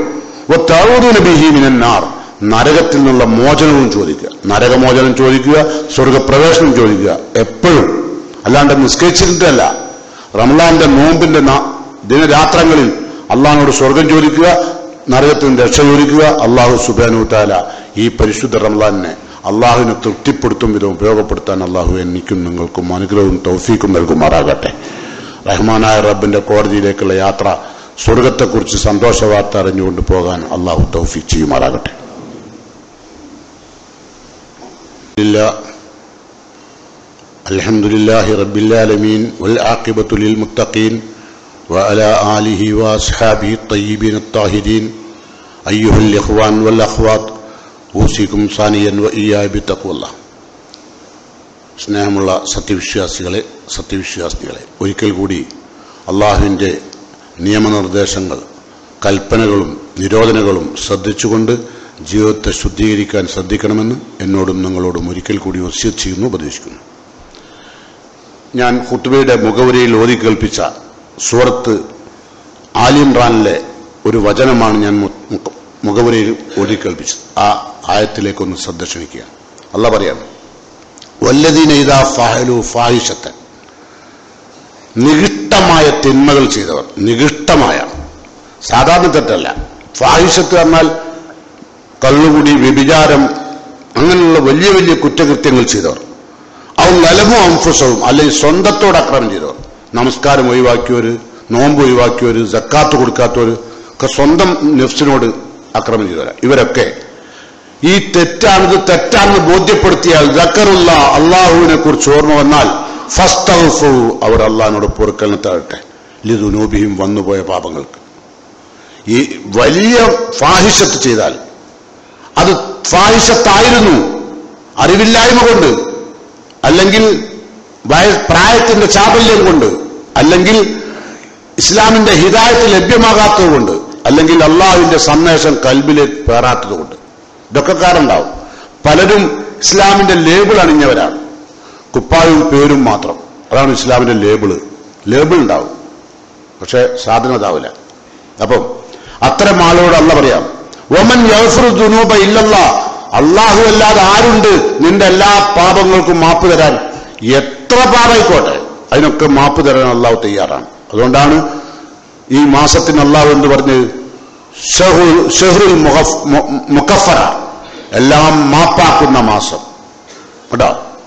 ബിഹീമിനാർ നരകത്തിൽ നിന്നുള്ള മോചനവും ചോദിക്കുക നരകമോചനം ചോദിക്കുക സ്വർഗപ്രവേശനം ചോദിക്കുക എപ്പോഴും അല്ലാണ്ട് നിസ്കരിച്ചിട്ടല്ല റംലാന്റെ നോമ്പിന്റെ ദിനരാത്രങ്ങളിൽ അള്ളാഹിനോട് സ്വർഗം ചോദിക്കുക നരകത്തിൽ നിന്ന് രക്ഷ ചോദിക്കുക അള്ളാഹു സുബാനുത്താല ഈ പരിശുദ്ധ റംലാനെ അള്ളാഹുവിനെ തൃപ്തിപ്പെടുത്തും വിധം ഉപയോഗപ്പെടുത്താൻ അള്ളാഹു എനിക്കും നിങ്ങൾക്കും അനുഗ്രഹവും തൗഫീക്കും നൽകുമാറാകട്ടെ റഹ്മാനായ റബ്ബിന്റെ കോടതിയിലേക്കുള്ള യാത്ര സ്വർഗത്തെക്കുറിച്ച് സന്തോഷ വാർത്ത അറിഞ്ഞുകൊണ്ട് പോകാൻ അള്ളാഹു തൗഫീഖ് ചെയ്യുമാറാകട്ടെ ഇല്ല الحمد لله رب العالمين والعاقبة للمتقين وعلى آله وأصحابه الطيبين الطاهرين أيها الإخوان والأخوات أوصيكم ثانيا وإياي بتقوى الله സ്നേഹമുള്ള സത്യവിശ്വാസികളെ സത്യവിശ്വാസികളെ ഒരിക്കൽ കൂടി അള്ളാഹുവിൻ്റെ നിയമനിർദ്ദേശങ്ങൾ കൽപ്പനകളും നിരോധനകളും ശ്രദ്ധിച്ചുകൊണ്ട് ജീവിതത്തെ ശുദ്ധീകരിക്കാൻ ശ്രദ്ധിക്കണമെന്ന് എന്നോടും നിങ്ങളോടും ഒരിക്കൽ കൂടി വസ്യത് ചെയ്യുന്നു ഉപദേശിക്കുന്നു ഞാൻ ഹുത്തുബയുടെ മുഖവരിയിൽ ഓതി കേൾപ്പിച്ച സൂറത്ത് ആലിംറാനിലെ ഒരു വചനമാണ് ഞാൻ മു- മുഖ- മുഖവരിയിൽ ഓതി കേൾപ്പിച്ചത് ആ ആയത്തിലേക്കൊന്ന് ശ്രദ്ധ ക്ഷണിക്കുക അല്ല പറയാം വല്ലതീന ഇതാ ഫാഹലു ഫാഹിഷത്തൻ നികിഷ്ടമായ തിന്മകൾ ചെയ്തവർ നികിഷ്ടമായ സാധാരണ തെറ്റല്ല ഫാഹിഷത്ത് പറഞ്ഞാൽ കള്ളുകുടി വ്യഭിചാരം അങ്ങനെയുള്ള വലിയ വലിയ കുറ്റകൃത്യങ്ങൾ ചെയ്തവർ അവൻ നലമോ അംഫുസവും അല്ലെങ്കിൽ സ്വന്തത്തോട് അക്രമം ചെയ്തവർ നമസ്കാരം ഒഴിവാക്കിയവര് നോമ്പ് ഒഴിവാക്കിയവര് ജക്കാത്ത് കൊടുക്കാത്തവര് ഒക്കെ സ്വന്തം നെഫ്സിനോട് അക്രമം ചെയ്തവരാ ഇവരൊക്കെ ഈ തെറ്റാണിത് തെറ്റാണെന്ന് ബോധ്യപ്പെടുത്തിയാൽ ജക്കറുള്ള അള്ളാഹുവിനെ കുറിച്ച് ഓർമ്മ വന്നാൽ ഫസ്തഹു അവർ അള്ളാഹിനോട് പൊറുക്കലിന് താഴട്ടെ ലിതുനൂബിയും വന്നുപോയ പാപങ്ങൾക്ക് ഈ വലിയ ഫാഹിഷത്ത് ചെയ്താൽ അത് ഫാഹിഷത്തായിരുന്നു അറിവില്ലായ്മ കൊണ്ട് അല്ലെങ്കിൽ വയ- പ്രായത്തിന്റെ ചാബല്യം കൊണ്ട് അല്ലെങ്കിൽ ഇസ്ലാമിന്റെ ഹിദായത്ത് ലഭ്യമാകാത്തത് കൊണ്ട് അല്ലെങ്കിൽ അള്ളാഹുവിന്റെ സന്ദേശം കൽബിലേക്ക് പേറാത്തത് കൊണ്ട് ഇതൊക്കെ കാരണമുണ്ടാവും പലരും ഇസ്ലാമിന്റെ ലേബിൾ അണിഞ്ഞവരാണ് കുപ്പായവും പേരും മാത്രം അതാണ് ഇസ്ലാമിന്റെ ലേബിള് ലേബിൾ ഉണ്ടാവും പക്ഷെ സാധനം അതാവില്ല അപ്പം അത്തരം ആളോട് അല്ല പറയാം ഒമൻ യഫ്റു ദുനൂബ ഇല്ലല്ല അള്ളാഹു അല്ലാതെ ആരുണ്ട് നിന്റെ എല്ലാ പാപങ്ങൾക്കും മാപ്പ് തരാൻ എത്ര പാപമായിക്കോട്ടെ അതിനൊക്കെ മാപ്പ് തരാൻ അള്ളാഹു തയ്യാറാണ് അതുകൊണ്ടാണ് ഈ മാസത്തിന് അള്ളാഹു എന്ന് പറഞ്ഞ് ഷഹ്റു- ഷഹ്റുൽ മുഖഫ്- മു- മുക്കഫറ എല്ലാം മാപ്പാക്കുന്ന മാസം കേട്ടോ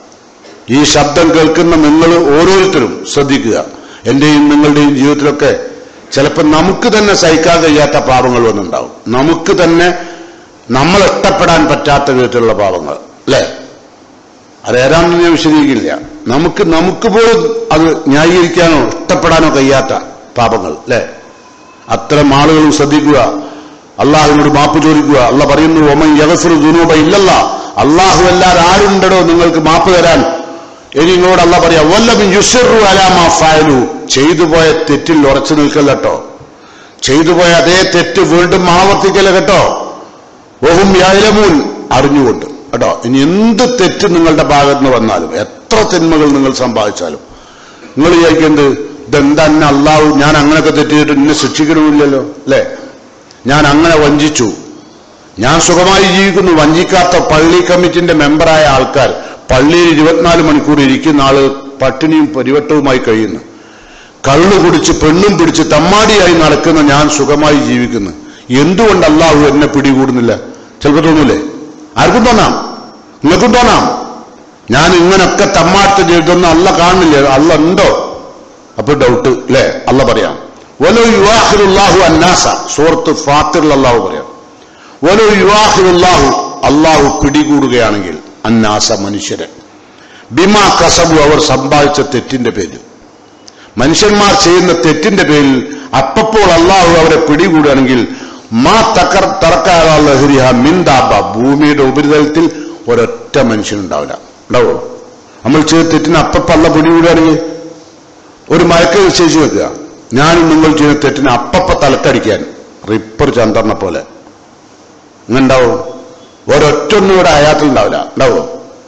ഈ ശബ്ദം കേൾക്കുന്ന നിങ്ങൾ ഓരോരുത്തരും ശ്രദ്ധിക്കുക എന്റെയും നിങ്ങളുടെയും ജീവിതത്തിലൊക്കെ ചിലപ്പോൾ നമുക്ക് തന്നെ സഹിക്കാൻ കഴിയാത്ത പാപങ്ങൾ വന്നുണ്ടാവും നമുക്ക് തന്നെ നമ്മൾ ഇഷ്ടപ്പെടാൻ പറ്റാത്ത വിധത്തിലുള്ള പാപങ്ങൾ അല്ലേ അതേതാണെന്ന് ഞാൻ വിശദീകരിക്കില്ല നമുക്ക് നമുക്ക് പോലും അത് ന്യായീകരിക്കാനോ ഇഷ്ടപ്പെടാനോ കഴിയാത്ത പാപങ്ങൾ അല്ലേ അത്തരം ആളുകളും ശ്രദ്ധിക്കുക അള്ളാഹുവിനോട് മാപ്പ് ചോദിക്കുക അല്ല പറയുന്നു ഒമൻ യഗഫുറു ദുനൂബ ഇല്ലല്ല അള്ളാഹു അല്ലാതെ ആരുണ്ടടോ നിങ്ങൾക്ക് മാപ്പ് തരാൻ ഇനി നിങ്ങളോട് അല്ല പറയാ വല്ലതും യുസിറു അലാമ ഫായലു ചെയ്തു പോയ തെറ്റിൽ ഉറച്ചു നിൽക്കല്ല കേട്ടോ ചെയ്തു പോയ അതേ തെറ്റ് വീണ്ടും ആവർത്തിക്കല്ല കേട്ടോ ഓഹും യാലമൂൻ അറിഞ്ഞുകൊണ്ട് കേട്ടോ ഇനി എന്ത് തെറ്റ് നിങ്ങളുടെ ഭാഗത്ത് നിന്ന് വന്നാലും എത്ര തിന്മകൾ നിങ്ങൾ സമ്പാദിച്ചാലും നിങ്ങൾ വിചാരിക്കുന്നത് ഇതെന്താ എന്നെ അള്ളാഹു ഞാൻ അങ്ങനെയൊക്കെ തെറ്റ് ചെയ്തിട്ട് എന്നെ ശിക്ഷിക്കണമില്ലല്ലോ അല്ലേ ഞാൻ അങ്ങനെ വഞ്ചിച്ചു ഞാൻ സുഖമായി ജീവിക്കുന്നു വഞ്ചിക്കാത്ത പള്ളി കമ്മിറ്റിന്റെ മെമ്പറായ ആൾക്കാർ പള്ളിയിൽ ഇരുപത്തിനാല് മണിക്കൂർ ഇരിക്കുന്ന ആള് പട്ടിണിയും പരിവട്ടവുമായി കഴിയുന്നു കള്ളു കുടിച്ച് പെണ്ണും പിടിച്ച് തമ്മാടിയായി നടക്കുന്ന ഞാൻ സുഖമായി ജീവിക്കുന്നു എന്തുകൊണ്ട് അള്ളാഹു എന്നെ പിടികൂടുന്നില്ല ചിലപ്പോൾ തോന്നൂലേ ആർക്കും തോന്നാം നിങ്ങൾക്കും തോന്നാം ഞാൻ ഇങ്ങനൊക്കെ തമ്മാട്ട് ചെയ്തൊന്നും അല്ല കാണില്ലേ അല്ല ഉണ്ടോ അപ്പൊ ഡൗട്ട് അല്ലേ അല്ല പറയാം ഓലോ യുവാഹിറുല്ലാഹു അന്നാസ സൂറത്ത് ഫാത്തിറിൽ അള്ളാഹു പറയാം ഓരോ യുവാഹിറുല്ലാഹു അള്ളാഹു പിടികൂടുകയാണെങ്കിൽ അന്നാസ മനുഷ്യരെ ബിമാ കസബു അവർ സമ്പാദിച്ച തെറ്റിന്റെ പേരിൽ മനുഷ്യന്മാർ ചെയ്യുന്ന തെറ്റിന്റെ പേരിൽ അപ്പപ്പോൾ അള്ളാഹു അവരെ പിടികൂടുകയാണെങ്കിൽ മാ തക്കർ തറക്കാറിയ മിന്താബ ഭൂമിയുടെ ഉപരിതലത്തിൽ ഒരൊറ്റ മനുഷ്യനുണ്ടാവില്ല ഉണ്ടാവോ നമ്മൾ ചെയ്ത തെറ്റിന് അപ്പപ്പം അല്ല പിടികൂടുകയാണെങ്കിൽ ഒരു മയക്ക് നിശ്ചയിച്ചു വെക്കുക ഞാനും നിങ്ങൾ ചെയ്യുന്ന തെറ്റിന് അപ്പപ്പ തലക്കടിക്കാൻ റിപ്പർ ചന്ദ്രനെ പോലെ ഇങ്ങുണ്ടാവും ഒരൊറ്റൊന്നും ഇവിടെ അയാത്തിൽ ഉണ്ടാവില്ല ഉണ്ടാവോ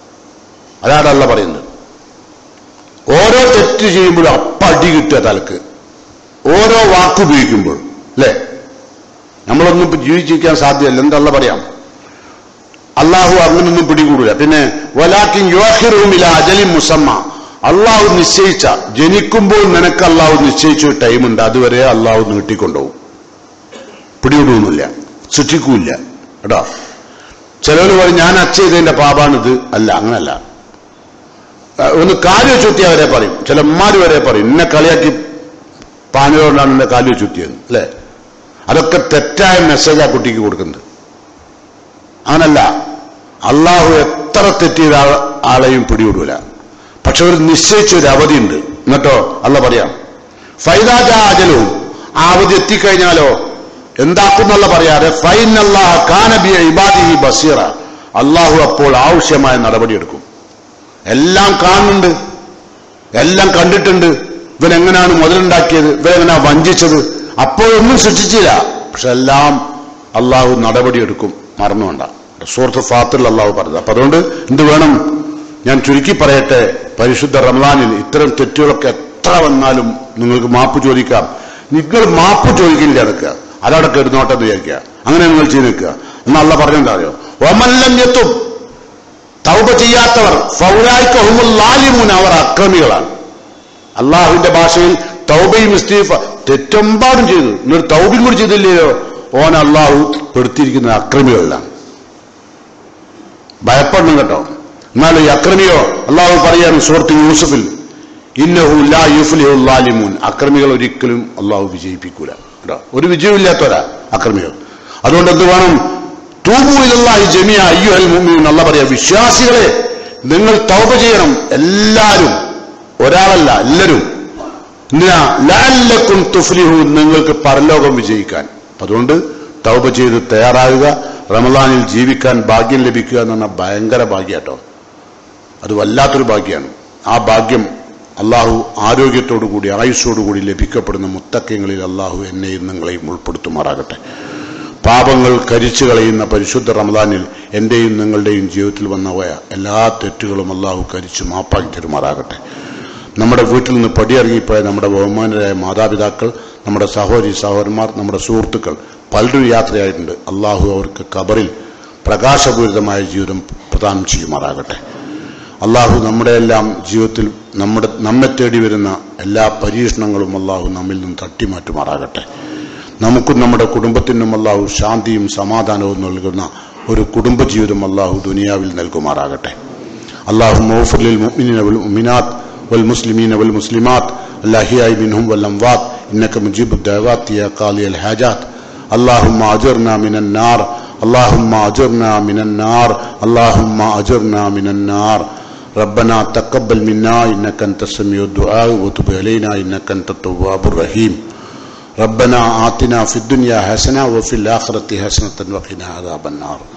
അതാണല്ല പറയുന്നത് ഓരോ തെറ്റ് ചെയ്യുമ്പോഴും അപ്പ അടി കിട്ടുക തലക്ക് ഓരോ വാക്കുപയോഗിക്കുമ്പോൾ അല്ലേ നമ്മളൊന്നും ഇപ്പൊ ജീവിച്ചിരിക്കാൻ സാധ്യമല്ല എന്തല്ല പറയാം അള്ളാഹു അങ്ങനൊന്നും പിടികൂടില്ല പിന്നെ വലാക്കിൻ യുവാഹിറുമില്ല അജലി മുസമ്മ അള്ളാഹു നിശ്ചയിച്ച ജനിക്കുമ്പോൾ നിനക്ക് അള്ളാഹു നിശ്ചയിച്ച ഒരു ടൈമുണ്ട് അതുവരെ അള്ളാഹു നീട്ടിക്കൊണ്ടുപോകും പിടികൂടുന്നില്ല സൃഷ്ടിക്കൂല്ല കേട്ടോ ചിലവർ പറയും ഞാൻ അച്ഛ ചെയ്തതിന്റെ പാപാണിത് അല്ല അങ്ങനല്ല ആ, ഒന്ന് കാര്യം ചുറ്റി അവരെ പറയും ചില ഉമ്മാര് വരെ പറയും ഇന്നെ കളിയാക്കി പാഞ്ഞുകൊണ്ടാണ് എന്റെ കാലു ചുറ്റിയത് അല്ലേ അതൊക്കെ തെറ്റായ മെസ്സേജ് ആ കുട്ടിക്ക് കൊടുക്കുന്നത് അങ്ങനല്ല അള്ളാഹു എത്ര തെറ്റിയ ആള- ആളെയും പിടിവിടൂല പക്ഷെ ഒരു നിശ്ചയിച്ച ഒരു അവധിയുണ്ട് എന്നിട്ടോ അല്ല പറയാം ഫൈദാജാജലും ആ അവധി എത്തിക്കഴിഞ്ഞാലോ എന്താക്കുന്നല്ല പറയാതെ ഫൈൻ അള്ളാഹ കാനബിയ ഇബാദിഹി ബസീറ അള്ളാഹു അപ്പോൾ ആവശ്യമായ നടപടിയെടുക്കും എല്ലാം കാണുന്നുണ്ട് എല്ലാം കണ്ടിട്ടുണ്ട് ഇവൻ എങ്ങനെയാണ് മുതലുണ്ടാക്കിയത് ഇവൻ എങ്ങനെയാ വഞ്ചിച്ചത് അപ്പോഴൊന്നും സൃഷ്ടിച്ചില്ല പക്ഷെ എല്ലാം അള്ളാഹു നടപടിയെടുക്കും മറന്നുകൊണ്ട സുഹൃത്ത് ഫാത്തിൽ അള്ളാഹു പറഞ്ഞത് അപ്പൊ അതുകൊണ്ട് എന്ത് വേണം ഞാൻ ചുരുക്കി പറയട്ടെ പരിശുദ്ധ റംലാനിൽ ഇത്തരം തെറ്റുകളൊക്കെ എത്ര വന്നാലും നിങ്ങൾക്ക് മാപ്പ് ചോദിക്കാം നിങ്ങൾ മാപ്പ് ചോദിക്കില്ല അതൊക്കെ അതവിടെ കെടുന്നോട്ടെ എന്ന് വിചാരിക്കുക അങ്ങനെ നിങ്ങൾ ചെയ്ത് നിൽക്കുക എന്ന് അല്ല പറഞ്ഞെന്താ അറിയോ ഒമല്ലം എത്തും തൗബ ചെയ്യാത്തവർ ഫൗലായിക്കഹുമുൽ ലാലിമൂൻ അവർ അക്രമികളാണ് അള്ളാഹുവിന്റെ ഭാഷയിൽ തൗബയും ഇസ്തീഫ തെറ്റെമ്പാടും ചെയ്തു എന്നൊരു തൗബയും കൂടി ചെയ്തില്ലയോ ഓൻ അള്ളാഹു പെടുത്തിയിരിക്കുന്ന അക്രമികളിലാണ് ഭയപ്പെടണം കേട്ടോ എന്നാലും ഈ അക്രമിയോ അള്ളാഹു പറയാണ് സുഹൃത്ത് യൂസഫിൽ ഇന്നഹു ലാ യുഫ്ലിഹുൽ ലാലിമൂൻ അക്രമികൾ ഒരിക്കലും അള്ളാഹു വിജയിപ്പിക്കൂല കേട്ടോ ഒരു വിജയമില്ലാത്തവരാ അക്രമികൾ അതുകൊണ്ട് എന്ത് വേണം തൂബു ഇലല്ലാഹി ജമിയ അയ്യു അൽ മുഅ്മിനൂൻ അല്ല പറയാ വിശ്വാസികളെ നിങ്ങൾ തൗബ ചെയ്യണം എല്ലാവരും ഒരാളല്ല എല്ലാവരും എന്തിനാ ലഅല്ലക്കും തുഫ്ലിഹു നിങ്ങൾക്ക് പരലോകം വിജയിക്കാൻ അപ്പൊ അതുകൊണ്ട് തൗബ ചെയ്ത് തയ്യാറാകുക റമദാനിൽ ജീവിക്കാൻ ഭാഗ്യം ലഭിക്കുക എന്ന് പറഞ്ഞാൽ ഭയങ്കര ഭാഗ്യാട്ടോ അത് വല്ലാത്തൊരു ഭാഗ്യമാണ് ആ ഭാഗ്യം അള്ളാഹു ആരോഗ്യത്തോടുകൂടി ആയുസ്സോടുകൂടി ലഭിക്കപ്പെടുന്ന മുത്തക്കങ്ങളിൽ അള്ളാഹു എന്നെയും നിങ്ങളെയും ഉൾപ്പെടുത്തുമാറാകട്ടെ പാപങ്ങൾ കരിച്ചു കളയുന്ന പരിശുദ്ധ റമദാനിൽ എന്റെയും നിങ്ങളുടെയും ജീവിതത്തിൽ വന്ന പോയ എല്ലാ തെറ്റുകളും അള്ളാഹു കരിച്ചു മാപ്പാക്കി തരുമാറാകട്ടെ നമ്മുടെ വീട്ടിൽ നിന്ന് പടിയിറങ്ങിപ്പോയ നമ്മുടെ ബഹുമാനരായ മാതാപിതാക്കൾ നമ്മുടെ സഹോദരി സഹോദരന്മാർ നമ്മുടെ സുഹൃത്തുക്കൾ പലരും യാത്രയായിട്ടുണ്ട് അള്ളാഹു അവർക്ക് കബറിൽ പ്രകാശപൂരിതമായ ജീവിതം പ്രദാനം ചെയ്യുമാറാകട്ടെ അള്ളാഹു നമ്മുടെ എല്ലാം ജീവിതത്തിൽ നമ്മുടെ നമ്മെ തേടി വരുന്ന എല്ലാ പരീക്ഷണങ്ങളും അള്ളാഹു നമ്മിൽ നിന്ന് തട്ടിമാറ്റുമാറാകട്ടെ നമുക്കും നമ്മുടെ കുടുംബത്തിനും അള്ളാഹു ശാന്തിയും സമാധാനവും നൽകുന്ന ഒരു കുടുംബജീവിതം അള്ളാഹു ദുനിയാവിൽ നൽകുമാറാകട്ടെ അള്ളാഹു മൗഫുലിൽ മുഅ്മിനീന വൽ മുഅ്മിനാത്ത് والمسلمين والمسلمات الأحياء منهم والأموات إنك مجيب الدعوات يا قاضي الحاجات اللهم أجرنا من النار اللهم أجرنا من النار اللهم أجرنا من النار ربنا تقبل منا إنك أنت السميع الدعاء وتب علينا إنك أنت التواب الرحيم ربنا آتنا في الدنيا حسنة وفي الآخرة حسنة وقنا عذاب النار